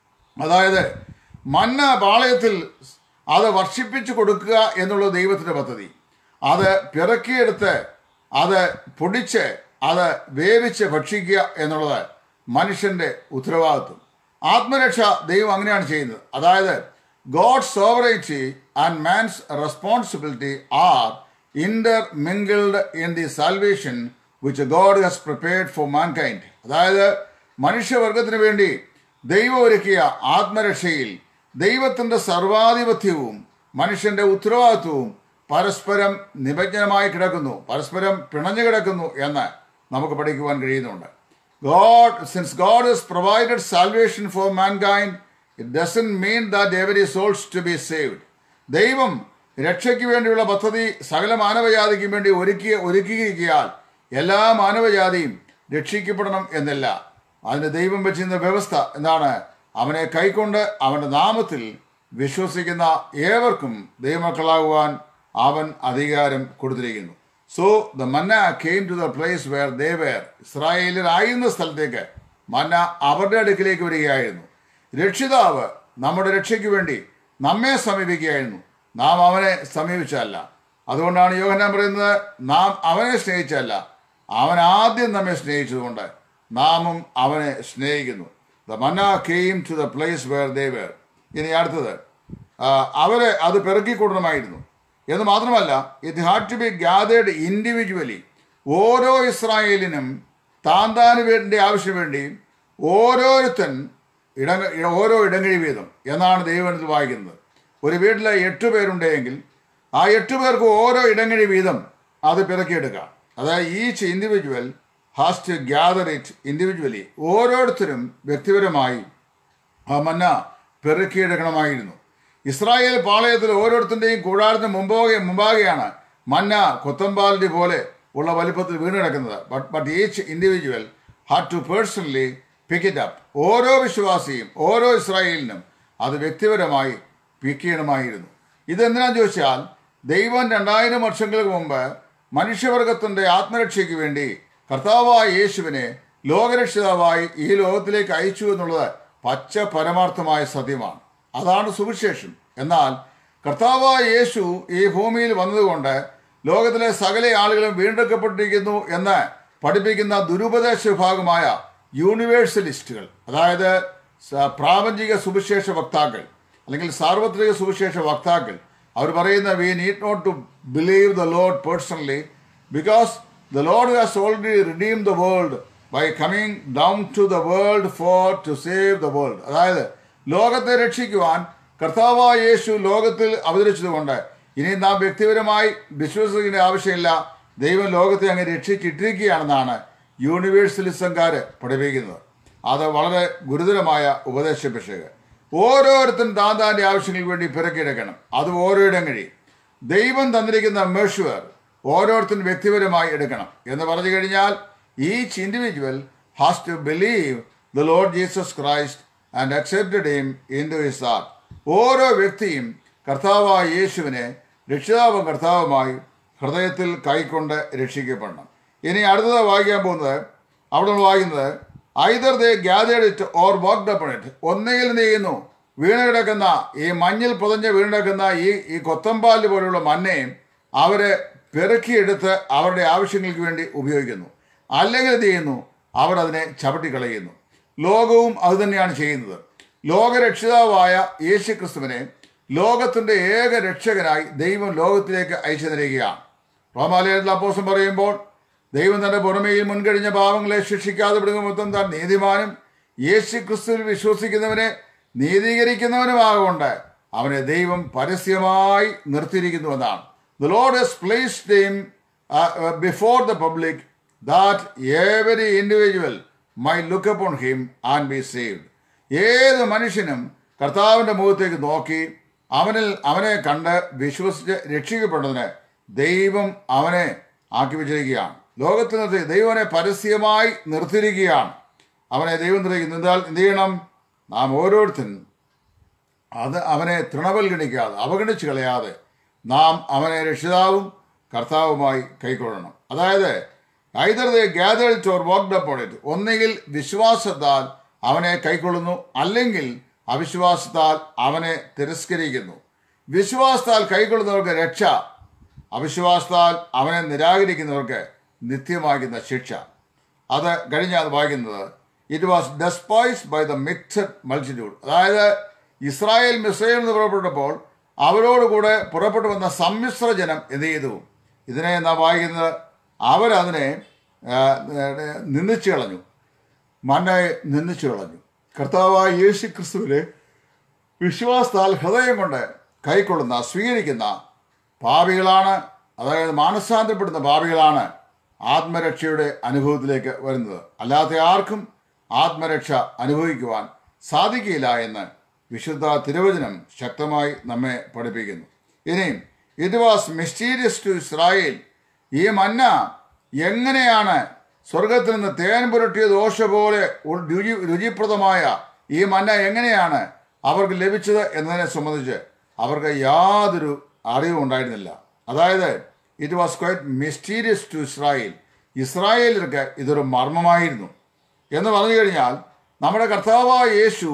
അതായത് മന്ന പാളയത്തിൽ അത് വർഷിപ്പിച്ചു കൊടുക്കുക എന്നുള്ളത് ദൈവത്തിൻ്റെ പദ്ധതി അത് പിറക്കിയെടുത്ത് അത് പൊടിച്ച് അത് വേവിച്ച് ഭക്ഷിക്കുക എന്നുള്ളത് മനുഷ്യൻ്റെ ഉത്തരവാദിത്വം ആത്മരക്ഷ ദൈവം അങ്ങനെയാണ് ചെയ്യുന്നത് അതായത് God sovereignty and man's responsibility are intermingled in the salvation which God has prepared for mankind അതായത് മനുഷ്യവർഗത്തിന് വേണ്ടി ദൈവം ഒരുക്കിയ ആത്മരക്ഷയിൽ ദൈവത്തിൻ്റെ സർവാധിപത്യവും മനുഷ്യന്റെ ഉത്തരവാദിത്വവും പരസ്പരം നിമജ്ജനമായി കിടക്കുന്നു പരസ്പരം പിണഞ്ഞു കിടക്കുന്നു എന്ന് നമുക്ക് പഠിക്കുവാൻ കഴിയുന്നുണ്ട് God since God is provided salvation for mankind it doesn't mean that every souls to be saved ദൈവം രക്ഷയ്ക്ക് വേണ്ടിയുള്ള പദ്ധതി സകല മാനവജാതിക്കും വേണ്ടി ഒരുക്കി ഒരുക്കിയിരിക്കിയാൽ എല്ലാ മാനവജാതിയും രക്ഷിക്കപ്പെടണം എന്നില്ല അതിന് ദൈവം വെച്ചിരുന്ന വ്യവസ്ഥ എന്താണ് അവനെ കൈക്കൊണ്ട് അവന്റെ നാമത്തിൽ വിശ്വസിക്കുന്ന ഏവർക്കും ദൈവമക്കളാകുവാൻ അവൻ അധികാരം കൊടുത്തിരിക്കുന്നു so the manna came to the place where they where ഇസ്രായേലിലായിരുന്ന സ്ഥലത്തേക്ക് മന്ന അവരുടെ അടുക്കിലേക്ക് വരികയായിരുന്നു രക്ഷിതാവ് നമ്മുടെ രക്ഷയ്ക്ക് വേണ്ടി നമ്മെ സമീപിക്കുകയായിരുന്നു നാം അവനെ സമീപിച്ചല്ല അതുകൊണ്ടാണ് യോഹനാൻ പറയുന്നത് നാം അവനെ സ്നേഹിച്ചല്ല അവൻ ആദ്യം നമ്മെ സ്നേഹിച്ചതുകൊണ്ട് നാമും അവനെ സ്നേഹിക്കുന്നു the manna came to the place where they where ഇനി അടുത്തത് ആ, അവരെ അത് പെറുക്കിക്കൊള്ളണമായിരുന്നു എന്ന് മാത്രമല്ല it had to be gathered individually ഓരോ ഇസ്രായേലിനും താൻ താന് വേണ്ടി ആവശ്യം വേണ്ടി ഓരോരുത്തൻ ഇടങ്ങ ഇട- ഓരോ ഇടങ്ങഴി വീതം എന്നാണ് ദൈവത്തിൽ വായിക്കുന്നത് ഒരു വീട്ടിൽ എട്ട് പേരുണ്ടെങ്കിൽ ആ എട്ട് പേർക്ക് ഓരോ ഇടങ്ങഴി വീതം അത് പിറക്കിയെടുക്കാം അതായത് each individual has to gather it individually ഓരോരുത്തരും വ്യക്തിപരമായി ആ മന്ന പെറുക്കിയെടുക്കണമായിരുന്നു ഇസ്രായേൽ പാളയത്തിൽ ഓരോരുത്തരുടെയും കൂടാരത്തിന് മുമ്പാകെ മുമ്പാകെയാണ് മന്ന കൊത്തമ്പാലിന്റെ പോലെ ഉള്ള വലിപ്പത്തിൽ വീണ് കിടക്കുന്നത് but but each individual had to personally pick it up ഓരോ വിശ്വാസിയും ഓരോ ഇസ്രായേലിനും അത് വ്യക്തിപരമായി പിക്ക് ചെയ്യണമായിരുന്നു ഇതെന്തിനാന്ന് ചോദിച്ചാൽ ദൈവം രണ്ടായിരം വർഷങ്ങൾക്ക് മുമ്പ് മനുഷ്യവർഗത്തിന്റെ ആത്മരക്ഷയ്ക്ക് വേണ്ടി കർത്താവായ യേശുവിനെ ലോകരക്ഷിതാവായി ഈ ലോകത്തിലേക്ക് അയച്ചു എന്നുള്ളത് പച്ച പരമാർത്ഥമായ സത്യമാണ് അതാണ് സുവിശേഷം എന്നാൽ കർത്താവായ യേശു ഈ ഭൂമിയിൽ വന്നതുകൊണ്ട് ലോകത്തിലെ സകല ആളുകളും വീണ്ടെടുക്കപ്പെട്ടിരിക്കുന്നു എന്ന് പഠിപ്പിക്കുന്ന ദുരുപദേശ വിഭാഗമായ യൂണിവേഴ്സലിസ്റ്റുകൾ അതായത് സ- പ്രാപഞ്ചിക സുവിശേഷ വക്താക്കൾ അല്ലെങ്കിൽ സാർവത്രിക സുവിശേഷ വക്താക്കൾ അവർ പറയുന്ന we need not to believe the lord personally because the lord has already redeem the world by coming down to the world for to save the world അതായത് ലോകത്തെ രക്ഷിക്കുവാൻ കർത്താവായ യേശു ലോകത്തിൽ അവതരിച്ചതുകൊണ്ട് ഇനി നാം വ്യക്തിപരമായി വിശ്വസിക്കേണ്ട ആവശ്യമില്ല ദൈവം ലോകത്തെ അങ്ങ് രക്ഷിച്ചിട്ടിരിക്കുകയാണെന്നാണ് യൂണിവേഴ്സലിസംകാർ പഠിപ്പിക്കുന്നത് അത് വളരെ ഗുരുതരമായ ഉപദേശ പിശക് ഓരോരുത്തരും താൻ താൻ്റെ ആവശ്യങ്ങൾക്ക് വേണ്ടി പിറക്കിയെടുക്കണം അത് ഓരോയിടം കഴിയും ദൈവം തന്നിരിക്കുന്ന മേഴ്ഷുവർ ഓരോരുത്തരും വ്യക്തിപരമായി എടുക്കണം എന്ന് പറഞ്ഞു കഴിഞ്ഞാൽ each individual has to believe the lord Jesus Christ and accepted him into his heart ഓരോ വ്യക്തിയും കർത്താവായ യേശുവിനെ രക്ഷിതാവും കർത്താവുമായി ഹൃദയത്തിൽ കൈക്കൊണ്ട് രക്ഷിക്കപ്പെടണം ഇനി അടുത്തത് വായിക്കാൻ പോകുന്നത് അവിടെ നമ്മൾ വായിക്കുന്നത് either they gathered it or worked upon it ഒന്നുകിൽ എന്ത് ചെയ്യുന്നു വീണ് കിടക്കുന്ന ഈ മഞ്ഞിൽ പുതഞ്ഞ് വീണ് കിടക്കുന്ന ഈ ഈ കൊത്തമ്പാല് പോലുള്ള മണ്ണയും അവരെ പെറുക്കിയെടുത്ത് അവരുടെ ആവശ്യങ്ങൾക്ക് വേണ്ടി ഉപയോഗിക്കുന്നു അല്ലെങ്കിൽ എന്ത് ചെയ്യുന്നു അവർ അതിനെ ചവിട്ടിക്കളയുന്നു ലോകവും അതുതന്നെയാണ് ചെയ്യുന്നത് ലോകരക്ഷിതാവായ യേശു ക്രിസ്തുവിനെ ലോകത്തിന്റെ ഏക രക്ഷകനായി ദൈവം ലോകത്തിലേക്ക് അയച്ചു തരികയാണ് റോമാലയത്തിൽ അപ്പോസം പറയുമ്പോൾ ദൈവം തന്റെ പുറമേയിൽ മുൻകഴിഞ്ഞ പാവങ്ങളെ ശിക്ഷിക്കാതെ വിടുങ്ങുമൊത്തം താൻ നീതിമാനും യേശു ക്രിസ്തുവിൽ വിശ്വസിക്കുന്നവനെ നീതീകരിക്കുന്നവനുമാകൊണ്ട് അവനെ ദൈവം പരസ്യമായി നിർത്തിയിരിക്കുന്നുവെന്നാണ് the lord has placed him before the public that every individual may look upon him and be saved ഏത് മനുഷ്യനും കർത്താവിൻ്റെ മുഖത്തേക്ക് നോക്കി അവനിൽ അവനെ കണ്ട് വിശ്വസിച്ച് രക്ഷിക്കപ്പെടുന്നതിന് ദൈവം അവനെ ആക്കി വെച്ചിരിക്കുകയാണ് ലോകത്തിൽ നിർത്തി ദൈവനെ പരസ്യമായി നിർത്തിയിരിക്കുകയാണ് അവനെ ദൈവം നിർത്തിയിരിക്കുന്നു എന്നാൽ എന്ത് ചെയ്യണം നാം ഓരോരുത്തരും അത് അവനെ തൃണവൽഗണിക്കാതെ അവഗണിച്ച് കളയാതെ നാം അവനെ രക്ഷിതാവും കർത്താവുമായി കൈക്കൊള്ളണം അതായത് either they gathered or worked upon it ഒന്നുകിൽ വിശ്വാസത്താൽ അവനെ കൈക്കൊള്ളുന്നു അല്ലെങ്കിൽ അവിശ്വാസത്താൽ അവനെ തിരസ്കരിക്കുന്നു വിശ്വാസത്താൽ കൈക്കൊള്ളുന്നവർക്ക് രക്ഷ അവിശ്വാസത്താൽ അവനെ നിരാകരിക്കുന്നവർക്ക് നിത്യമാകുന്ന ശിക്ഷ അത് കഴിഞ്ഞ അത് വായിക്കുന്നത് it was despised by the mixed multitude അതായത് ഇസ്രായേൽ മിസ്രൈൽ നിന്ന് പുറപ്പെട്ടപ്പോൾ അവരോടുകൂടെ പുറപ്പെട്ടു വന്ന സമ്മിശ്ര ജനം എന്ത് ചെയ്തു ഇതിനെ നാം വായിക്കുന്നത് അവരതിനെ ആ, നിന്ദിച്ചു കളഞ്ഞു മന്നയെ നിന്ദിച്ചു കളഞ്ഞു കർത്താവായ യേശു ക്രിസ്തുവിനെ വിശ്വാസത്താൽ ഹൃദയം കൊണ്ട് കൈക്കൊള്ളുന്ന സ്വീകരിക്കുന്ന പാപികളാണ് അതായത് മാനസാന്തരപ്പെടുന്ന പാപികളാണ് ആത്മരക്ഷയുടെ അനുഭവത്തിലേക്ക് വരുന്നത് അല്ലാത്ത ആർക്കും ആത്മരക്ഷ അനുഭവിക്കുവാൻ സാധിക്കില്ല എന്ന് വിശുദ്ധ തിരുവചനം ശക്തമായി നമ്മെ പഠിപ്പിക്കുന്നു ഇനിയും it was mysterious to Israel ഈ മന്ന എങ്ങനെയാണ് സ്വർഗത്തിൽ നിന്ന് തേൻ പുരട്ടിയ ദോശ പോലെ ഉ- രുചി രുചിപ്രദമായ ഈ മന്ന എങ്ങനെയാണ് അവർക്ക് ലഭിച്ചത് എന്നതിനെ സംബന്ധിച്ച് അവർക്ക് യാതൊരു അറിവും ഉണ്ടായിരുന്നില്ല അതായത് it was quite mysterious to Israel ഇസ്രായേലിற்கு ഇതൊരു മർമ്മമായിരുന്നു എന്ന് പറഞ്ഞു കഴിഞ്ഞാൽ നമ്മുടെ കർത്താവായ യേശു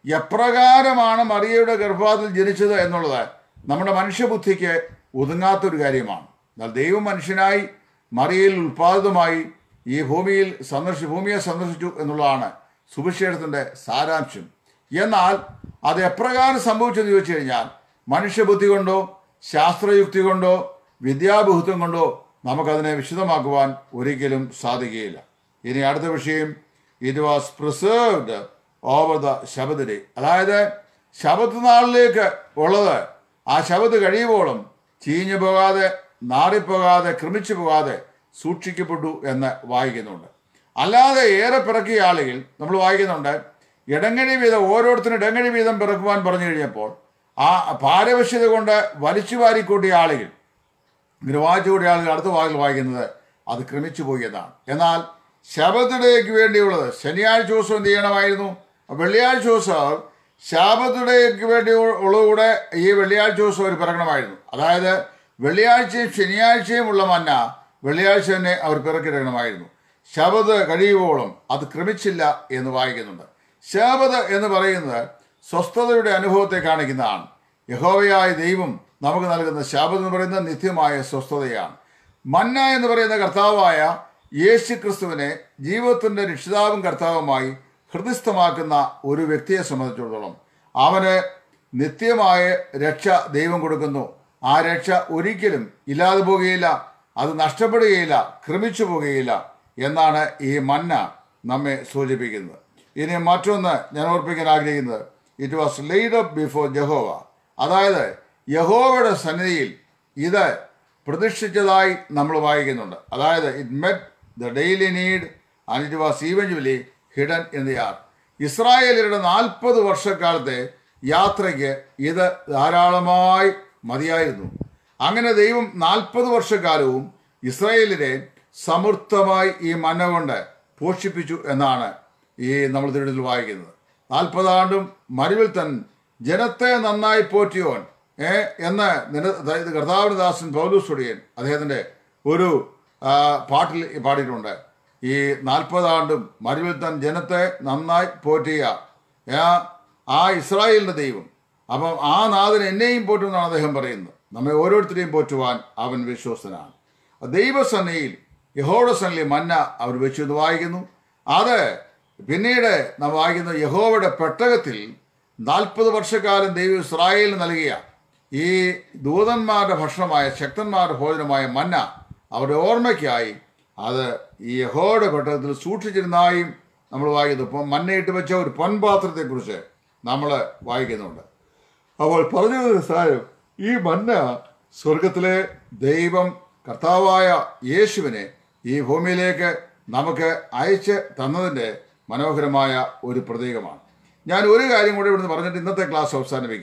എപ്രകാരമാണ് മറിയയുടെ ഗർഭാത്തിൽ ജനിച്ചത് എന്നുള്ളത് നമ്മുടെ മനുഷ്യബുദ്ധിക്ക് ഒതുങ്ങാത്തൊരു കാര്യമാണ് എന്നാൽ ദൈവം മനുഷ്യനായി മറിയയിൽ ഉൽപ്പാദിതമായി ഈ ഭൂമിയിൽ സന്ദർശി ഭൂമിയെ സന്ദർശിച്ചു എന്നുള്ളതാണ് സുവിശേഷത്തിൻ്റെ സാരാംശം എന്നാൽ അത് എപ്രകാരം സംഭവിച്ചെന്ന് ചോദിച്ചു കഴിഞ്ഞാൽ മനുഷ്യബുദ്ധി കൊണ്ടോ ശാസ്ത്രയുക്തി കൊണ്ടോ വിദ്യാബുദ്ധിത്വം കൊണ്ടോ നമുക്കതിനെ വിശദമാക്കുവാൻ ഒരിക്കലും സാധിക്കുകയില്ല ഇനി അടുത്ത വിഷയം it was preserved over the Sabbath day അതായത് ശബത്ത് നാളിലേക്ക് ഉള്ളത് ആ ശബത്ത് കഴിയുമ്പോഴും ചീഞ്ഞു പോകാതെ നാറിപ്പോകാതെ ക്രമിച്ചു പോകാതെ സൂക്ഷിക്കപ്പെട്ടു എന്ന് വായിക്കുന്നുണ്ട് അല്ലാതെ ഏറെ പിറക്കിയ ആളുകൾ നമ്മൾ വായിക്കുന്നുണ്ട് ഇടങ്ങഴി വീതം ഓരോരുത്തരും ഇടങ്ങഴി വീതം പിറക്കുവാൻ പറഞ്ഞു കഴിഞ്ഞപ്പോൾ ആ പാരവശ്യത കൊണ്ട് വലിച്ചു വാരിക്കൂട്ടിയ ആളുകൾ ഇങ്ങനെ വായിച്ചു കൂടിയ ആളുകൾ അടുത്ത വാക്കിൽ വായിക്കുന്നത് അത് ക്രമിച്ചു പോയി എന്നാണ് എന്നാൽ ശബത്തുടേക്ക് വേണ്ടിയുള്ളത് ശനിയാഴ്ച ദിവസം എന്ത് ചെയ്യണമായിരുന്നു വെള്ളിയാഴ്ച ദിവസം ശാബത്തുടേക്ക് വേണ്ടി ഉള്ളതുകൂടെ ഈ വെള്ളിയാഴ്ച ദിവസം അവർ പിറക്കണമായിരുന്നു അതായത് വെള്ളിയാഴ്ചയും ശനിയാഴ്ചയും ഉള്ള മന്ന വെള്ളിയാഴ്ച തന്നെ അവർ പിറക്കിടണമായിരുന്നു ശബത് കഴിയുവോളം അത് ക്രമിച്ചില്ല എന്ന് വായിക്കുന്നുണ്ട് ശബത് എന്ന് പറയുന്നത് സ്വസ്ഥതയുടെ അനുഭവത്തെ കാണിക്കുന്നതാണ് യഹോവയായ ദൈവം നമുക്ക് നൽകുന്ന ശാപം എന്ന് പറയുന്നത് നിത്യമായ സ്വസ്ഥതയാണ് മന്ന എന്ന് പറയുന്ന കർത്താവായ യേശു ക്രിസ്തുവിനെ ജീവിതത്തിന്റെ രക്ഷിതാവും കർത്താവുമായി ഹൃദയസ്ഥമാക്കുന്ന ഒരു വ്യക്തിയെ സംബന്ധിച്ചിടത്തോളം അവന് നിത്യമായ രക്ഷ ദൈവം കൊടുക്കുന്നു ആ രക്ഷ ഒരിക്കലും ഇല്ലാതെ പോകുകയില്ല അത് നഷ്ടപ്പെടുകയില്ല ക്രമിച്ചു പോകുകയില്ല എന്നാണ് ഈ മന്ന നമ്മെ സൂചിപ്പിക്കുന്നത് ഇനി മറ്റൊന്ന് ഞാൻ ഓർപ്പിക്കാൻ ആഗ്രഹിക്കുന്നത് it was laid up before Jehovah അതായത് യഹോവയുടെ സന്നിധിയിൽ ഇത് പ്രതിഷ്ഠിച്ചതായി നമ്മൾ വായിക്കുന്നുണ്ട് അതായത് it met the daily need and it was eventually hidden in the ark ഇസ്രായേലരുടെ നാൽപ്പത് വർഷക്കാലത്തെ യാത്രയ്ക്ക് ഇത് ധാരാളമായി മതിയായിരുന്നു അങ്ങനെ ദൈവം നാൽപ്പത് വർഷക്കാലവും ഇസ്രായേലിനെ സമൃദ്ധമായി ഈ മന്ന കൊണ്ട് പോഷിപ്പിച്ചു എന്നാണ് ഈ നമ്മൾ തിരുടത്തിൽ വായിക്കുന്നത് നാൽപ്പതാണ്ടും മരുവിൽ തൻ ജനത്തെ നന്നായി പോറ്റിയോൻ ഏ എന്ന് നിന- അതായത് കർത്താവിന് ദാസൻ പൗലൂസുടിയൻ അദ്ദേഹത്തിൻ്റെ ഒരു ആ, പാട്ടിൽ പാടിയിട്ടുണ്ട് ഈ നാൽപ്പതാണ്ടും മരുവിൽ തൻ ജനത്തെ നന്നായി പോറ്റിയ ഏ, ആ ഇസ്രായേലിൻ്റെ ദൈവം അപ്പം ആ നാഥൻ എന്നെയും പോറ്റുമെന്നാണ് അദ്ദേഹം പറയുന്നത് നമ്മെ ഓരോരുത്തരെയും പോറ്റുവാൻ അവൻ വിശ്വസ്തനാണ് ദൈവസന്നയിൽ യഹോയുടെ സന്നിയിൽ മന്ന അവർ വെച്ചു എന്ന് വായിക്കുന്നു അത് പിന്നീട് നാം വായിക്കുന്ന യഹോവയുടെ പെട്ടകത്തിൽ നാൽപ്പത് വർഷക്കാലം ദൈവം ഇസ്രായേലിന് നൽകിയ ഈ ദൂതന്മാരുടെ ഭക്ഷണമായ ശക്തന്മാരുടെ ഭോജനമായ മന്ന അവരുടെ ഓർമ്മയ്ക്കായി അത് ഈ യഹോയുടെ പെട്ടകത്തിൽ സൂക്ഷിച്ചിരുന്നതായും നമ്മൾ വായിക്കുന്നു ഇപ്പം മന്നയിട്ട് വെച്ച ഒരു പൊൻപാത്രത്തെക്കുറിച്ച് നമ്മൾ വായിക്കുന്നുണ്ട് അപ്പോൾ പറഞ്ഞു വരുന്ന സാരം ഈ മന്ന സ്വർഗത്തിലെ ദൈവം കർത്താവായ യേശുവിനെ ഈ ഭൂമിയിലേക്ക് നമുക്ക് അയച്ച് തന്നതിൻ്റെ മനോഹരമായ ഒരു പ്രതീകമാണ് ഞാൻ ഒരു കാര്യം കൂടി ഇവിടുന്ന് പറഞ്ഞിട്ട് ഇന്നത്തെ ക്ലാസ് അവസാനിപ്പിക്കാം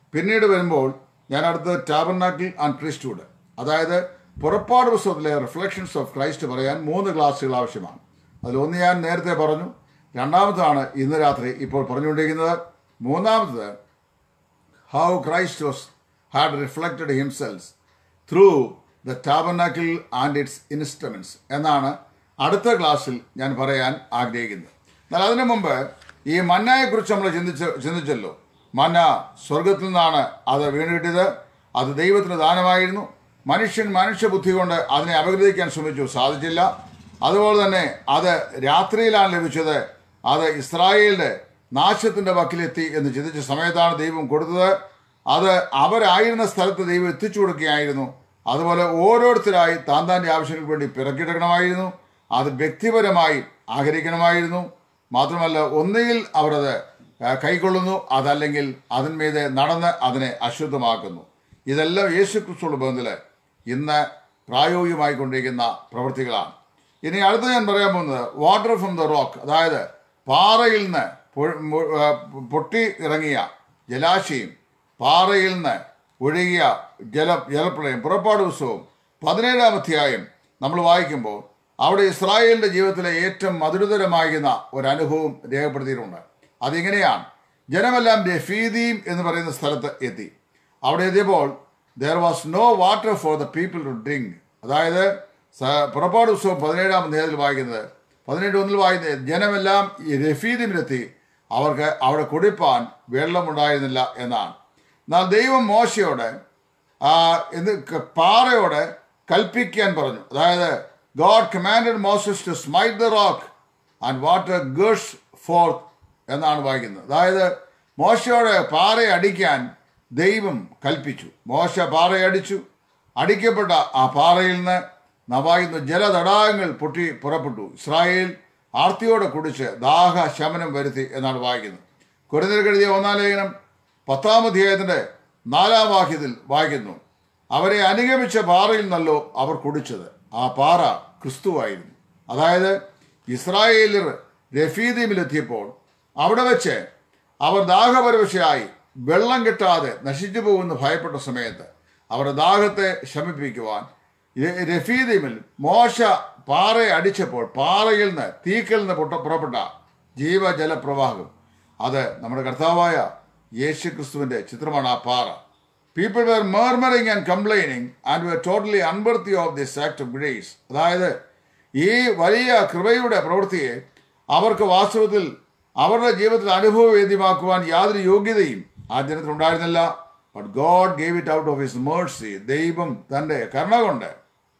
പിന്നീട് വരുമ്പോൾ ഞാൻ അടുത്തത് ടാബർനാക്കിൾ ആൻഡ് പ്രീസ്റ്റ്ഹുഡ് അതായത് പുറപ്പാട് പുസ്തകത്തിലെ റിഫ്ലക്ഷൻസ് ഓഫ് ക്രൈസ്റ്റ് പറയാൻ മൂന്ന് ക്ലാസ്സുകൾ ആവശ്യമാണ് അതിലൊന്ന് ഞാൻ നേരത്തെ പറഞ്ഞു രണ്ടാമതാണ് ഇന്ന് രാത്രി ഇപ്പോൾ പറഞ്ഞുകൊണ്ടിരിക്കുന്നത് മൂന്നാമത്തത് how Christ was had reflected himself through the tabernacle and its instruments എന്നാണ് അടുത്ത ക്ലാസ്സിൽ ഞാൻ പറയാൻ ആഗ്രഹിക്കുന്നത് എന്നാൽ അതിനു മുമ്പ് ഈ മന്നയെക്കുറിച്ച് നമ്മൾ ചിന്തിച്ച് ചിന്തിച്ചല്ലോ മന്ന സ്വർഗത്തിൽ നിന്നാണ് അത് വീണ് കിട്ടിയത് അത് ദൈവത്തിന് ദാനമായിരുന്നു മനുഷ്യൻ മനുഷ്യബുദ്ധി കൊണ്ട് അതിനെ അപഗ്രഹിക്കാൻ ശ്രമിച്ചു സാധിച്ചില്ല അതുപോലെ തന്നെ അത് രാത്രിയിലാണ് ലഭിച്ചത് അത് ഇസ്രായേലിന്റെ നാശത്തിന്റെ വക്കിലെത്തി എന്ന് ചിന്തിച്ച സമയത്താണ് ദൈവം കൊടുത്തത് അത് അവരായിരുന്ന സ്ഥലത്ത് ദൈവം എത്തിച്ചു കൊടുക്കുകയായിരുന്നു അതുപോലെ ഓരോരുത്തരായി താൻ താൻ്റെ ആവശ്യങ്ങൾക്ക് വേണ്ടി പിറക്കിയെടുക്കണമായിരുന്നു അത് വ്യക്തിപരമായി ആഗ്രഹിക്കണമായിരുന്നു മാത്രമല്ല ഒന്നുകിൽ അവർ അത് ആ, കൈക്കൊള്ളുന്നു അതല്ലെങ്കിൽ അതിന്മീതെ നടന്ന് അതിനെ അശുദ്ധമാക്കുന്നു ഇതെല്ലാം യേശു ക്രിസ്തുള്ള ബന്ധത്തിൽ ഇന്ന് പ്രായോഗികമായിക്കൊണ്ടിരിക്കുന്ന പ്രവൃത്തികളാണ് ഇനി അടുത്ത ഞാൻ പറയാൻ പോകുന്നത് വാട്ടർ ഫ്രം ദ റോക്ക് അതായത് പാറയിൽ നിന്ന് പൊ- മു- ആ, പൊട്ടി ഇറങ്ങിയ ജലാശയം പാറയിൽ നിന്ന് ഒഴുകിയ ജല ജലപ്രളയം പുറപ്പാട് പുസ്തകവും പതിനേഴാം അധ്യായം നമ്മൾ വായിക്കുമ്പോൾ അവിടെ ഇസ്രായേലിന്റെ ജീവിതത്തിലെ ഏറ്റവും മധുരതരമാകുന്ന ഒരു അനുഭവം രേഖപ്പെടുത്തിയിട്ടുണ്ട് അതിങ്ങനെയാണ് ജനമെല്ലാം രഫീദീം എന്ന് പറയുന്ന സ്ഥലത്ത് എത്തി അവിടെ എത്തിയപ്പോൾ there was no water for the people to drink അതായത് സ- പുറപ്പാട് പുസ്തകം പതിനേഴാം അധ്യായത്തിൽ വായിക്കുന്നത് പതിനേഴ് ഒന്നിൽ വായിക്കുന്നത് ജനമെല്ലാം ഈ രഫീദിമിലെത്തി അവർക്ക് അവിടെ കുടിപ്പാൻ വെള്ളമുണ്ടായിരുന്നില്ല എന്നാണ് എന്നാൽ ദൈവം മോശയോട് ആ, ഇത് ക- പാറയോട് കൽപ്പിക്കാൻ പറഞ്ഞു അതായത് God commanded Moses to smite the rock and water gushes forth എന്നാണ് വായിക്കുന്നത് അതായത് മോശയോട് പാറയെ അടിക്കാൻ ദൈവം കൽപ്പിച്ചു മോശ പാറയെ അടിച്ചു അടിക്കപ്പെട്ട ആ പാറയിൽ നിന്ന് നവായുന്ന ജലതടാകങ്ങൾ പൊട്ടി പുറപ്പെട്ടു ഇസ്രായേൽ ആർത്തിയോടെ കുടിച്ച് ദാഹ ശമനം വരുത്തി എന്നാണ് വായിക്കുന്നത് കുരുന്നിൽ എഴുതിയ ഒന്നാം ലേഖനം പത്താം അധ്യായത്തിന്റെ നാലാം വാക്യത്തിൽ വായിക്കുന്നു അവരെ അനുഗമിച്ച പാറയിൽ നല്ലോ അവർ കുടിച്ചത് ആ പാറ ക്രിസ്തുവായിരുന്നു അതായത് ഇസ്രായേലിൽ രഫീദീമിലെത്തിയപ്പോൾ അവിടെ വെച്ച് അവർ ദാഹപരവശയായി വെള്ളം കിട്ടാതെ നശിച്ചു പോകുമെന്ന് ഭയപ്പെട്ട സമയത്ത് അവരുടെ ദാഹത്തെ ശമിപ്പിക്കുവാൻ ര- രഫീദീമിൽ മോശ പാറയെ അടിച്ചപ്പോൾ പാറയിൽ നിന്ന് തീക്കൽ നിന്ന് പൊട്ട പുറപ്പെട്ട ജീവജലപ്രവാഹം അത് നമ്മുടെ കർത്താവായ യേശു ക്രിസ്തുവിന്റെ ചിത്രമാണ് ആ പാറ people were murmuring and complaining and were totally unworthy of this act of grace അതായത് ഈ വലിയ കൃപയുടെ പ്രവൃത്തിയെ അവർക്ക് വാസ്തവത്തിൽ അവരുടെ ജീവിതത്തിൽ അനുഭവവേദ്യമാക്കുവാൻ യാതൊരു യോഗ്യതയും ആ ജനത്തിൽ ഉണ്ടായിരുന്നില്ല but God gave it out of his mercy ദൈവം തന്റെ കരുണ കൊണ്ട്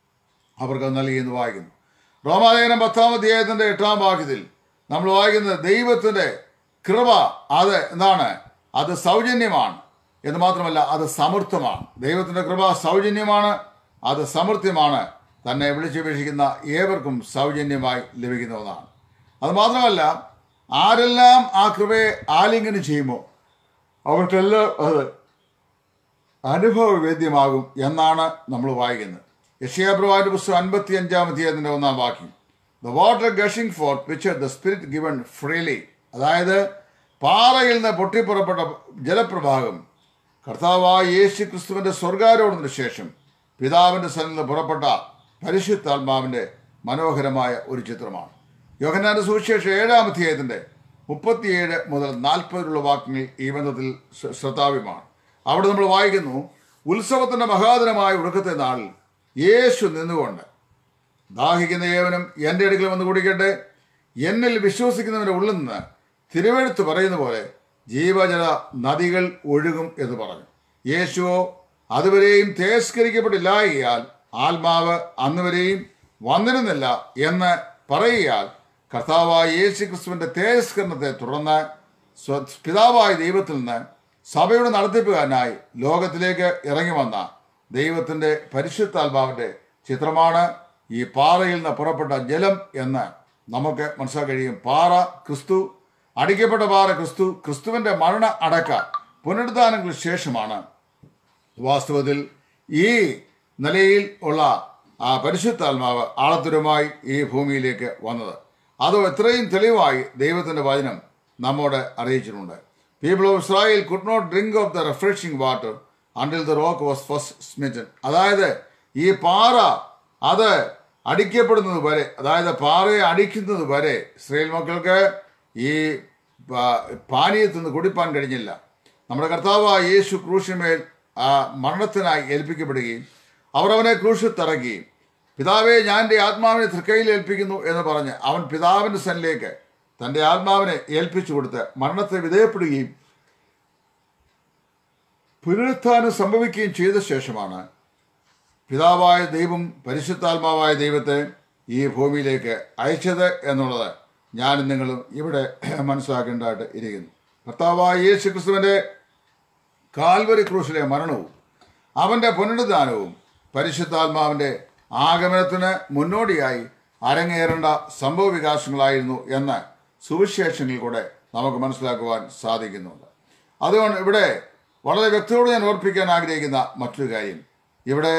അവർക്ക് നൽകി എന്ന് വായിക്കുന്നു റോമാലേഖനം പത്താം അധ്യായത്തിന്റെ എട്ടാം വാക്യത്തിൽ നമ്മൾ വായിക്കുന്നത് ദൈവത്തിന്റെ കൃപ അത് എന്താണ് അത് സൗജന്യമാണ് എന്ന് മാത്രമല്ല അത് സമൃദ്ധമാണ് ദൈവത്തിന്റെ കൃപ സൗജന്യമാണ് അത് സമൃദ്ധ്യമാണ് തന്നെ വിളിച്ചപേക്ഷിക്കുന്ന ഏവർക്കും സൗജന്യമായി ലഭിക്കുന്ന ഒന്നാണ് അത് മാത്രമല്ല ആരെല്ലാം ആ കൃപയെ ആലിംഗനം ചെയ്യുമോ അവർക്കെല്ലാം അത് അനുഭവവേദ്യമാകും എന്നാണ് നമ്മൾ വായിക്കുന്നത് യക്ഷയാപ്രവാന്റെ പുസ്തകം അൻപത്തി അഞ്ചാം അധ്യായത്തിന്റെ ഒന്നാം വാക്യം the water gushing for which the spirit given freely അതായത് പാറയിൽ നിന്ന് പൊട്ടിപ്പുറപ്പെട്ട ജലപ്രവാഹം കർത്താവായ യേശു ക്രിസ്തുവിന്റെ സ്വർഗാരോഹണത്തിന് ശേഷം പിതാവിന്റെ സ്ഥലത്ത് നിന്ന് പുറപ്പെട്ട പരിശുദ്ധാത്മാവിന്റെ മനോഹരമായ ഒരു ചിത്രമാണ് യോഹന്നാന്റെ സുവിശേഷം ഏഴാം അധ്യായത്തിന്റെ മുപ്പത്തിയേഴ് മുതൽ നാൽപ്പതിലുള്ള വാക്യങ്ങൾ ഈ ബന്ധത്തിൽ ശ്ര- ശ്രദ്ധാവ്യമാണ് അവിടെ നമ്മൾ വായിക്കുന്നു ഉത്സവത്തിന്റെ മഹാദിനമായ ഉറക്കത്തെ നാളിൽ യേശു നിന്നുകൊണ്ട് ദാഹിക്കുന്ന ഏവനും എൻ്റെ അടുക്കൽ വന്ന് കുടിക്കട്ടെ എന്നിൽ വിശ്വസിക്കുന്നവന്റെ ഉള്ളിൽ നിന്ന് തിരുവെഴുത്ത് പറയുന്ന പോലെ ജീവജല നദികൾ ഒഴുകും എന്ന് പറഞ്ഞു യേശുവോ അതുവരെയും തേസ്കരിക്കപ്പെട്ടില്ലായകയാൽ ആത്മാവ് അന്നുവരെയും വന്നിരുന്നില്ല എന്ന് പറയുകയാൽ കർത്താവായ യേശു ക്രിസ്തുവിന്റെ തേജസ്കരണത്തെ തുടർന്ന് സ്വ- പിതാവായ ദൈവത്തിൽ നിന്ന് സഭയുടെ നടത്തിപ്പുകാരനായി ലോകത്തിലേക്ക് ഇറങ്ങി വന്ന ദൈവത്തിന്റെ പരിശുദ്ധാത്മാവിന്റെ ചിത്രമാണ് ഈ പാറയിൽ നിന്ന് പുറപ്പെട്ട ജലം എന്ന് നമുക്ക് മനസ്സിലാക്കാൻ കഴിയും പാറ ക്രിസ്തു അടിക്കപ്പെട്ട പാറ ക്രിസ്തു ക്രിസ്തുവിന്റെ മരണ അടക്ക പുനരുദ്ധാനങ്ങൾക്ക് ശേഷമാണ് വാസ്തവത്തിൽ ഈ നിലയിൽ ഉള്ള ആ പരിശുദ്ധാത്മാവ് ആളത്തുരമായി ഈ ഭൂമിയിലേക്ക് വന്നത് അത് എത്രയും തെളിവായി ദൈവത്തിന്റെ വചനം നമ്മോട് അറിയിച്ചിട്ടുണ്ട് people of Israel could not drink of the refreshing water until the rock was first smitten അതായത് ഈ പാറ അത് അടിക്കപ്പെടുന്നത് വരെ അതായത് പാറയെ അടിക്കുന്നത് വരെ ഇസ്രയേൽ മക്കൾക്ക് ഈ പാ- പാനീയത്തിൽ നിന്ന് കുടിപ്പാൻ കഴിഞ്ഞില്ല നമ്മുടെ കർത്താവായ യേശു ക്രൂശിന്മേൽ ആ മരണത്തിനായി ഏൽപ്പിക്കപ്പെടുകയും അവർ അവനെ ക്രൂശിൽ തറക്കുകയും പിതാവെ ഞാൻ എൻ്റെ ആത്മാവിനെ തൃക്കൈയിൽ ഏൽപ്പിക്കുന്നു എന്ന് പറഞ്ഞ് അവൻ പിതാവിൻ്റെ സന്നിലേക്ക് തൻ്റെ ആത്മാവിനെ ഏൽപ്പിച്ചു കൊടുത്ത് മരണത്തെ വിധേയപ്പെടുകയും പുനരുത്ഥാനം സംഭവിക്കുകയും ചെയ്ത ശേഷമാണ് പിതാവായ ദൈവം പരിശുദ്ധാത്മാവായ ദൈവത്തെ ഈ ഭൂമിയിലേക്ക് അയച്ചത് എന്നുള്ളത് ഞാനും നിങ്ങളും ഇവിടെ മനസ്സിലാക്കേണ്ടതായിട്ട് ഇരിക്കുന്നു കർത്താവായ യേശു ക്രിസ്തുവിൻ്റെ കാൽവരി ക്രൂശിലെ മരണവും അവൻ്റെ പുനരുദ്ധാനവും പരിശുദ്ധാത്മാവിൻ്റെ ആഗമനത്തിന് മുന്നോടിയായി അരങ്ങേറേണ്ട സംഭവ വികാസങ്ങളായിരുന്നു എന്ന് സുവിശേഷങ്ങളിൽ കൂടെ നമുക്ക് മനസ്സിലാക്കുവാൻ സാധിക്കുന്നുണ്ട് അതുകൊണ്ട് ഇവിടെ വളരെ വ്യക്തതയോട് ഞാൻ ഓർപ്പിക്കാൻ ആഗ്രഹിക്കുന്ന മറ്റൊരു കാര്യം ഇവിടെ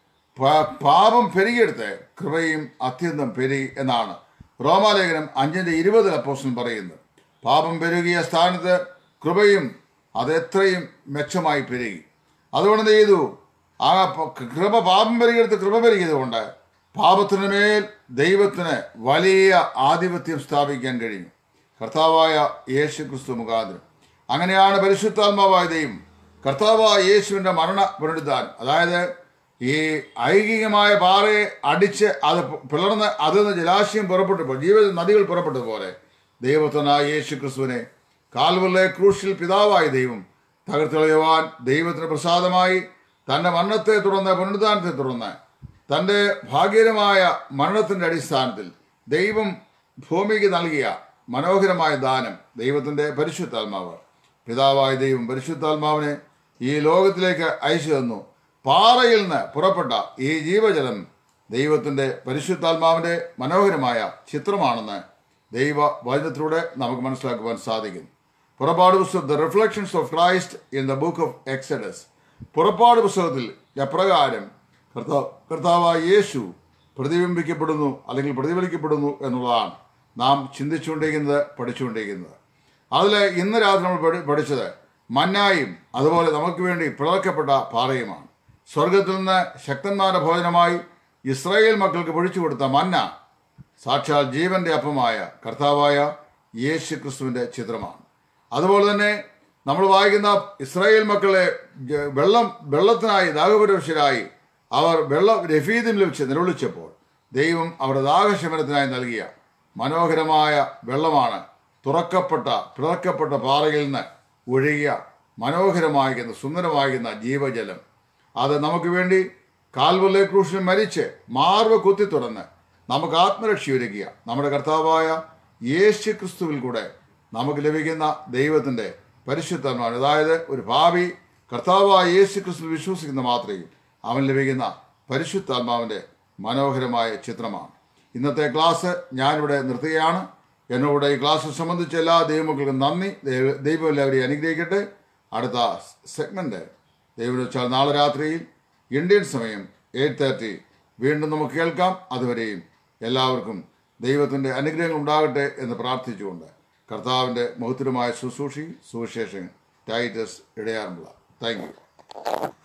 പ- പാപം പെരുകിയെടുത്ത് കൃപയും അത്യന്തം പെരുകി എന്നാണ് റോമാലേഖനം അഞ്ചിന്റെ ഇരുപതിൽ അപ്പോസ്റ്റൻ പറയുന്നത് പാപം പെരുകിയ സ്ഥാനത്ത് കൃപയും അത് എത്രയും മെച്ചമായി പെരുകി അതുകൊണ്ട് എന്ത് ചെയ്തു ആ പ- കൃപ പാപം പെരുകിയെടുത്ത് കൃപ പെരുകിയതുകൊണ്ട് പാപത്തിന് മേൽ ദൈവത്തിന് വലിയ ആധിപത്യം സ്ഥാപിക്കാൻ കഴിഞ്ഞു കർത്താവായ യേശു ക്രിസ്തു മുഖാന്തരം അങ്ങനെയാണ് പരിശുദ്ധാത്മാവായ ദൈവം കർത്താവായ യേശുവിൻ്റെ മരണ പുനരുദ്ധാനം അതായത് ഈ ഐകികമായ പാറയെ അടിച്ച് അത് പിളർന്ന് അതിൽ നിന്ന് ജലാശയം പുറപ്പെട്ടപ്പോൾ ജീവ നദികൾ പുറപ്പെട്ടതുപോലെ ദൈവത്തിനായ യേശു ക്രിസ്തുവിനെ കാൽവല്ലെ ക്രൂശിൽ പിതാവായ ദൈവം തകർത്തെളിയുവാൻ ദൈവത്തിന് പ്രസാദമായി തൻ്റെ മരണത്തെ തുടർന്ന് പുനരുദ്ധാനത്തെ തുടർന്ന് തൻ്റെ ഭാഗ്യകരമായ മരണത്തിൻ്റെ അടിസ്ഥാനത്തിൽ ദൈവം ഭൂമിക്ക് നൽകിയ മനോഹരമായ ദാനം ദൈവത്തിൻ്റെ പരിശുദ്ധാത്മാവ് പിതാവായ ദൈവം പരിശുദ്ധാത്മാവിനെ ഈ ലോകത്തിലേക്ക് അയച്ചു തന്നു പാറയിൽ നിന്ന് പുറപ്പെട്ട ഈ ജീവജലം ദൈവത്തിൻ്റെ പരിശുദ്ധാത്മാവിൻ്റെ മനോഹരമായ ചിത്രമാണെന്ന് ദൈവ വചനത്തിലൂടെ നമുക്ക് മനസ്സിലാക്കുവാൻ സാധിക്കും പുറപ്പാട് പുസ്തകം the reflections of Christ in the book of Exodus പുറപ്പാട് പുസ്തകത്തിൽ എപ്രകാരം കർത്താ കർത്താവായ യേശു പ്രതിബിംബിക്കപ്പെടുന്നു അല്ലെങ്കിൽ പ്രതിഫലിക്കപ്പെടുന്നു എന്നുള്ളതാണ് നാം ചിന്തിച്ചുകൊണ്ടിരിക്കുന്നത് പഠിച്ചുകൊണ്ടിരിക്കുന്നത് അതിൽ ഇന്ന് രാത്രി നമ്മൾ പഠി- പഠിച്ചത് മന്നായും അതുപോലെ നമുക്ക് വേണ്ടി പിളർക്കപ്പെട്ട പാറയുമാണ് സ്വർഗത്തിൽ നിന്ന് ശക്തന്മാരുടെ ഭോജനമായി ഇസ്രായേൽ മക്കൾക്ക് പൊഴിച്ചു കൊടുത്ത മന്ന സാക്ഷാൽ ജീവന്റെ അപ്പമായ കർത്താവായ യേശു ക്രിസ്തുവിന്റെ ചിത്രമാണ് അതുപോലെ തന്നെ നമ്മൾ വായിക്കുന്ന ഇസ്രായേൽ മക്കളെ ജ- വെള്ളം വെള്ളത്തിനായി ദാഹപരവശരായി അവർ വെള്ളം രഫീദിൽ വെച്ച് നിലവിളിച്ചപ്പോൾ ദൈവം അവരുടെ ദാഹശമനത്തിനായി നൽകിയ മനോഹരമായ വെള്ളമാണ് തുറക്കപ്പെട്ട പിളർക്കപ്പെട്ട പാറയിൽ നിന്ന് ഒഴുകിയ മനോഹരമായിരിക്കുന്ന സുന്ദരമായിരിക്കുന്ന ജീവജലം അത് നമുക്ക് വേണ്ടി കാൽവല്ലെ ക്രൂശിൽ മരിച്ച് മാർവ് കുത്തി തുറന്ന് നമുക്ക് ആത്മരക്ഷ ഒരുക്കുക നമ്മുടെ കർത്താവായ യേശു ക്രിസ്തുവിൽ കൂടെ നമുക്ക് ലഭിക്കുന്ന ദൈവത്തിൻ്റെ പരിശുദ്ധമാണ് അതായത് ഒരു ഭാവി കർത്താവായ യേശു ക്രിസ്തു വിശ്വസിക്കുന്ന മാത്രയിൽ അവൻ ലഭിക്കുന്ന പരിശുദ്ധാത്മാവിൻ്റെ മനോഹരമായ ചിത്രമാണ് ഇന്നത്തെ ക്ലാസ് ഞാനിവിടെ നിർത്തുകയാണ് എന്നോട് ഈ ക്ലാസ് സംബന്ധിച്ച എല്ലാ ദൈവമക്കൾക്കും നന്ദി ദൈവ- ദൈവം എല്ലാവരെയും അനുഗ്രഹിക്കട്ടെ അടുത്ത സെഗ്മെന്റ് ദൈവം വെച്ചാൽ നാളെ രാത്രിയിൽ ഇന്ത്യൻ സമയം എയ്റ്റ് തേർട്ടി വീണ്ടും നമുക്ക് കേൾക്കാം അതുവരെയും എല്ലാവർക്കും ദൈവത്തിൻ്റെ അനുഗ്രഹങ്ങൾ ഉണ്ടാകട്ടെ എന്ന് പ്രാർത്ഥിച്ചുകൊണ്ട് കർത്താവിൻ്റെ മഹത്തരമായ ശുശ്രൂഷി സുവിശേഷൻ ടൈറ്റസ് ഇടയാറുമുള്ള താങ്ക് യു